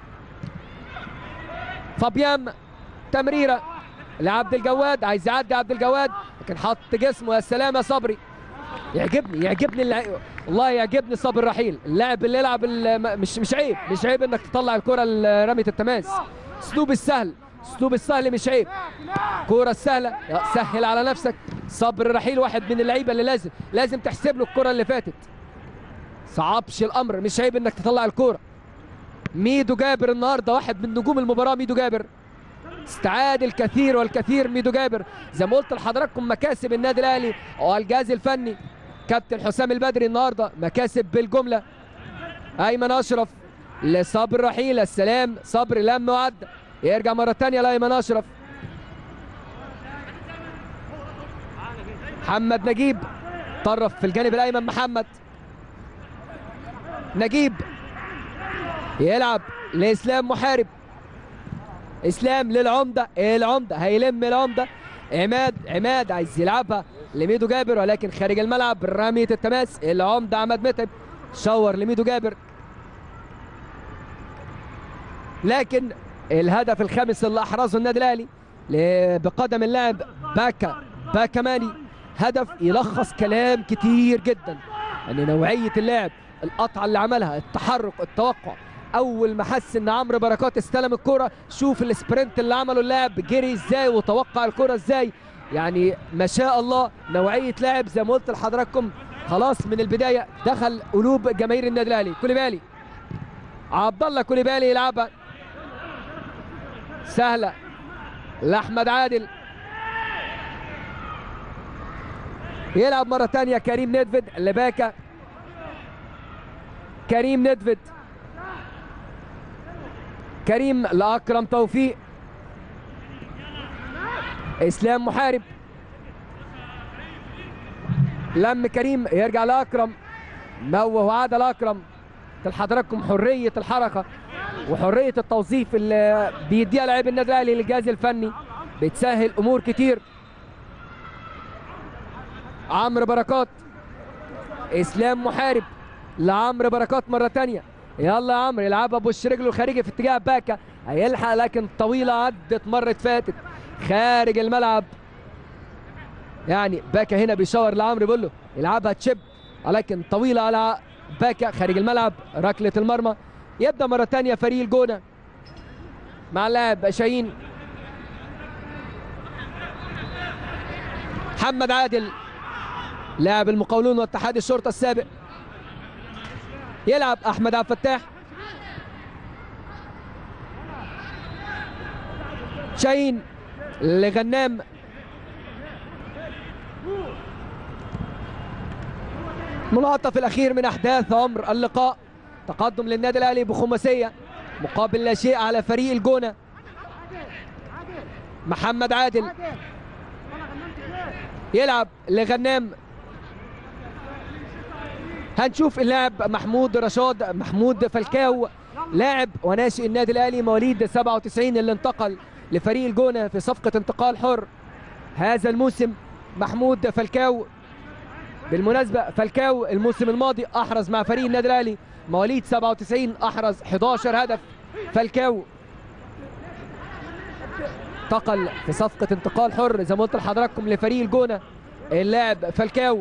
فابيان تمريره لعبد الجواد عايز يعدي عبد الجواد لكن حط جسمه يا سلام يا صبري يعجبني يعجبني اللع... والله يعجبني صابر رحيل اللاعب اللي يلعب مش مش عيب مش عيب انك تطلع الكره رميه التماس اسلوب السهل اسلوب السهل مش عيب كوره السهله سهل على نفسك صبر رحيل واحد من اللعيبه اللي لازم لازم تحسب له الكره اللي فاتت صعبش الامر مش عيب انك تطلع الكوره ميدو جابر النهارده واحد من نجوم المباراه ميدو جابر استعاد الكثير والكثير ميدو جابر زي ما قلت لحضراتكم مكاسب النادي الاهلي والجهاز الفني كابتن حسام البدري النهارده مكاسب بالجمله ايمن اشرف لصبر رحيل السلام صبر لم وعدى يرجع مره ثانيه لايمن اشرف محمد نجيب طرف في الجانب الايمن محمد نجيب يلعب لاسلام محارب اسلام للعمده العمده هيلم العمده عماد عماد عايز يلعبها لميدو جابر ولكن خارج الملعب رميه التماس العمده عماد متعب شاور لميدو جابر لكن الهدف الخامس اللي احرزه النادي الاهلي بقدم اللاعب باكا باكماني هدف يلخص كلام كتير جدا يعني نوعيه اللاعب القطعه اللي عملها التحرك التوقع اول ما حس ان عمرو بركات استلم الكره شوف السبرنت اللي عمله اللاعب جري ازاي وتوقع الكره ازاي يعني ما شاء الله نوعيه لاعب زي ما قلت لحضراتكم خلاص من البدايه دخل قلوب جماهير النادي الاهلي كوليبالي عبد الله كوليبالي يلعبها سهله لاحمد عادل يلعب مره ثانيه كريم ندفد لباكا كريم ندفد كريم لاكرم توفيق اسلام محارب لم كريم يرجع لاكرم موه وعاد لاكرم لحضراتكم حريه الحركه وحريه التوظيف اللي بيديها لاعب النادي الاهلي للجهاز الفني بتسهل امور كتير عمرو بركات اسلام محارب لعمرو بركات مره تانية يلا يا عمرو يلعبها بوش رجله الخارجي في اتجاه باكا هيلحق لكن طويله عدت مرت فاتت خارج الملعب يعني باكا هنا بيشاور لعمرو بيقول له يلعبها تشيب ولكن طويله على باكا خارج الملعب ركله المرمى يبدا مره ثانيه فريق الجونه مع اللاعب شاهين محمد عادل لاعب المقاولون واتحاد الشرطه السابق يلعب احمد عبد الفتاح شاهين لغنام المنعطف الاخير من احداث عمر اللقاء تقدم للنادي الاهلي بخماسيه مقابل لا شيء على فريق الجونه محمد عادل يلعب لغنام هنشوف اللاعب محمود رشاد محمود فلكاو لاعب وناشئ النادي الاهلي مواليد 97 اللي انتقل لفريق الجونه في صفقه انتقال حر هذا الموسم محمود فلكاو بالمناسبه فلكاو الموسم الماضي احرز مع فريق النادي الاهلي مواليد 97 احرز 11 هدف فلكاو انتقل في صفقه انتقال حر زي ما قلت لحضراتكم لفريق الجونه اللاعب فلكاو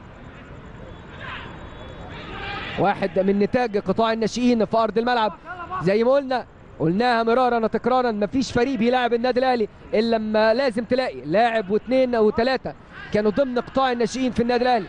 واحد من نتاج قطاع الناشئين في ارض الملعب زي ما قلنا قلناها مرارا وتكرارا مفيش فريق بيلاعب النادي الاهلي الا لما لازم تلاقي لاعب واثنين او ثلاثه كانوا ضمن قطاع الناشئين في النادي الاهلي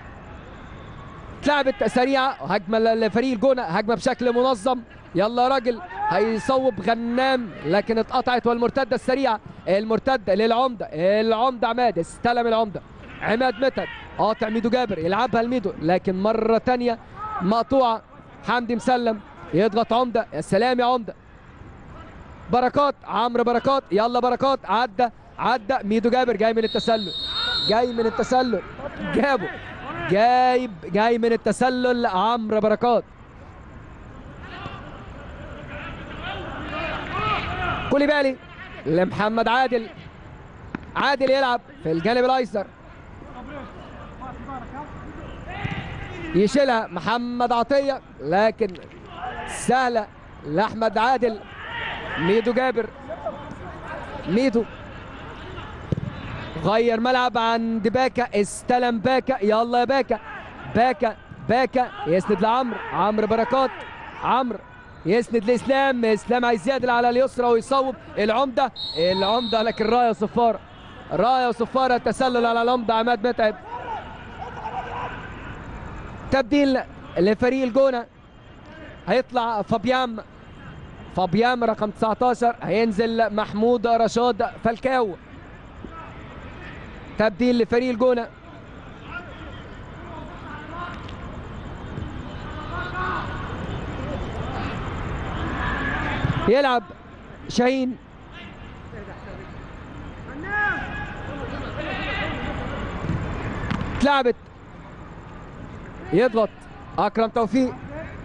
اتلعبت سريعه هجمه لفريق الجونه هجمه بشكل منظم يلا يا راجل هيصوب غنام لكن اتقطعت والمرتده السريعه المرتده للعمده العمده عماد استلم العمده عماد متعب قاطع ميدو جابر يلعبها لميدو لكن مره ثانيه مقطوعه حمدي مسلم يضغط عمده يا سلام يا عمده بركات عمرو بركات يلا بركات عدى عدى ميدو جابر جاي من التسلل جاي من التسلل جابه جايب جاي من التسلل عمرو بركات كوليبالي لمحمد عادل عادل يلعب في الجانب الايسر يشيلها محمد عطيه لكن سهله لاحمد عادل ميدو جابر ميدو غير ملعب عند باكا استلم باكا يلا يا باكا باكا باكا يسند لعمرو عمرو بركات عمرو يسند لاسلام اسلام عايز يعدل على اليسرى ويصوب العمده العمده لكن رايه صفاره رايه وصفاره تسلل على العمده عماد متعب تبديل لفريق الجونه هيطلع فابيام فابيام رقم 19 هينزل محمود رشاد فالكاو تبديل لفريق الجونه يلعب شاهين اتلعبت يضغط اكرم توفيق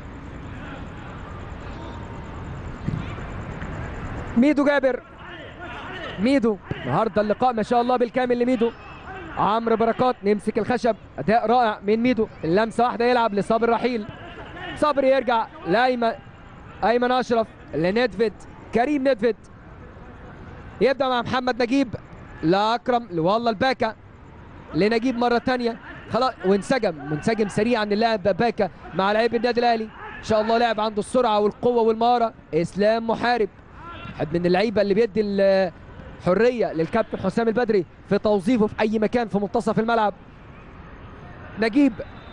ميدو جابر ميدو النهارده اللقاء ما شاء الله بالكامل لميدو عمرو بركات نمسك الخشب اداء رائع من ميدو اللمسه واحده يلعب لصابر رحيل صبري يرجع لايمن ايمن اشرف لندفد كريم ندفد يبدا مع محمد نجيب لاكرم والله الباكا لنجيب مره ثانيه خلاص وانسجم منسجم سريعا اللاعب باكا مع لعيب النادي الاهلي ان شاء الله لاعب عنده السرعه والقوه والمهاره اسلام محارب حد من اللعيبه اللي بيدي الحريه للكابتن حسام البدري في توظيفه في اي مكان في منتصف الملعب نجيب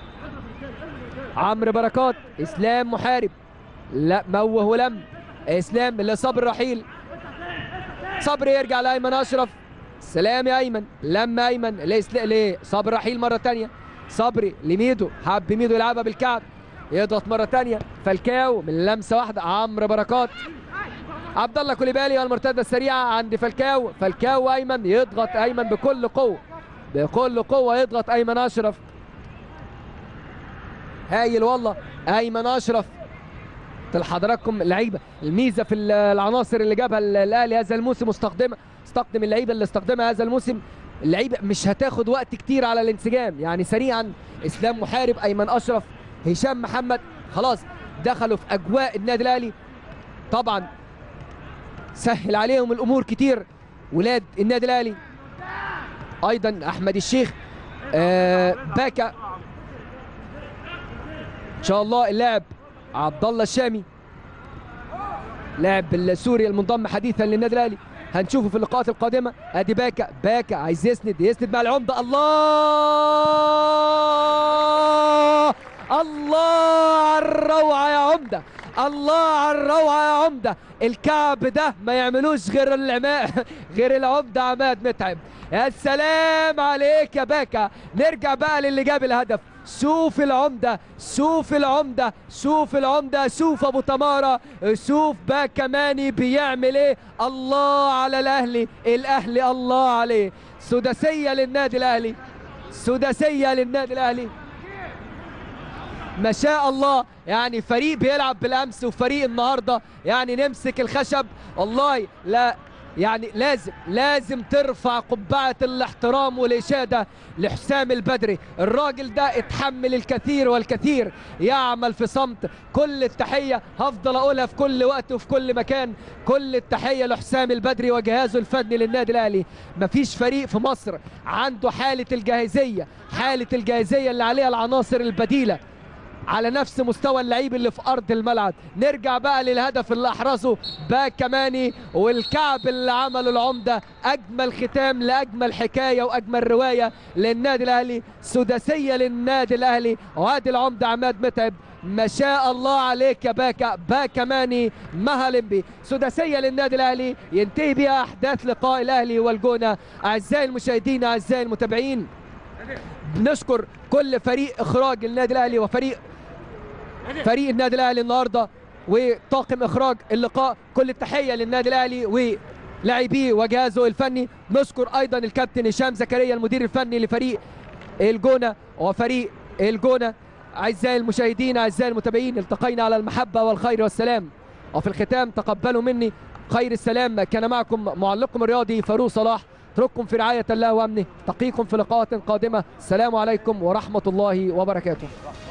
عمرو بركات اسلام محارب لا موه ولم اسلام لصبر رحيل صبر يرجع لايمن اشرف سلام يا ايمن لما ايمن لإسلا- لصبر رحيل مره تانية صبري لميدو حب ميدو يلعبها بالكعب يضغط مره تانية فالكاو من لمسه واحده عمرو بركات عبد الله كوليبالي والمرتده السريعه عند فالكاو فالكاو ايمن يضغط ايمن بكل قوه بكل قوه يضغط ايمن اشرف هايل والله ايمن اشرف قلت لحضراتكم لعيبه الميزه في ال- العناصر اللي جابها ال- الاهلي هذا الموسم استخدمها استخدم اللعيبه اللي استخدمها هذا الموسم اللعيبه مش هتاخد وقت كتير على الانسجام يعني سريعا اسلام محارب ايمن اشرف هشام محمد خلاص دخلوا في اجواء النادي الاهلي طبعا سهل عليهم الامور كتير ولاد النادي الاهلي ايضا احمد الشيخ آه باكا ان شاء الله اللاعب عبد الله الشامي لاعب السوري المنضم حديثا للنادي الاهلي هنشوفه في اللقاءات القادمه ادي باكا باكا عايز يسند يسند مع العمده الله الله على الروعه يا عمده الله على الروعه يا عمده الكعب ده ما يعملوش غير العماء غير العمده عماد متعب يا سلام عليك يا باكا نرجع بقى للي جاب الهدف شوف العمده شوف العمده شوف العمده شوف ابو تماره شوف باكا ماني بيعمل ايه الله على الاهلي الاهلي الله عليه سداسيه للنادي الاهلي سداسيه للنادي الاهلي ما شاء الله يعني فريق بيلعب بالامس وفريق النهارده يعني نمسك الخشب والله لا يعني لازم لازم ترفع قبعة الاحترام والإشادة لحسام البدري الراجل ده اتحمل الكثير والكثير يعمل في صمت كل التحية هفضل أقولها في كل وقت وفي كل مكان كل التحية لحسام البدري وجهازه الفني للنادي الأهلي مفيش فريق في مصر عنده حالة الجاهزية حالة الجاهزية اللي عليها العناصر البديلة على نفس مستوى اللعيب اللي في ارض الملعب نرجع بقى للهدف اللي احرزه باك كماني والكعب اللي عمله العمده اجمل ختام لاجمل حكايه واجمل روايه للنادي الاهلي سداسيه للنادي الاهلي وادي العمده عماد متعب ما شاء الله عليك يا باكا باكا ماني مهلمبي سداسيه للنادي الاهلي ينتهي بها احداث لقاء الاهلي والجونه اعزائي المشاهدين اعزائي المتابعين بنشكر كل فريق اخراج النادي الاهلي وفريق فريق النادي الاهلي النهارده وطاقم اخراج اللقاء كل التحيه للنادي الاهلي ولاعبيه وجهازه الفني نشكر ايضا الكابتن هشام زكريا المدير الفني لفريق الجونه وفريق الجونه اعزائي المشاهدين اعزائي المتابعين التقينا على المحبه والخير والسلام وفي الختام تقبلوا مني خير السلام كان معكم معلقكم الرياضي فاروق صلاح اترككم في رعايه الله وامنه تقيكم في لقاءات قادمه السلام عليكم ورحمه الله وبركاته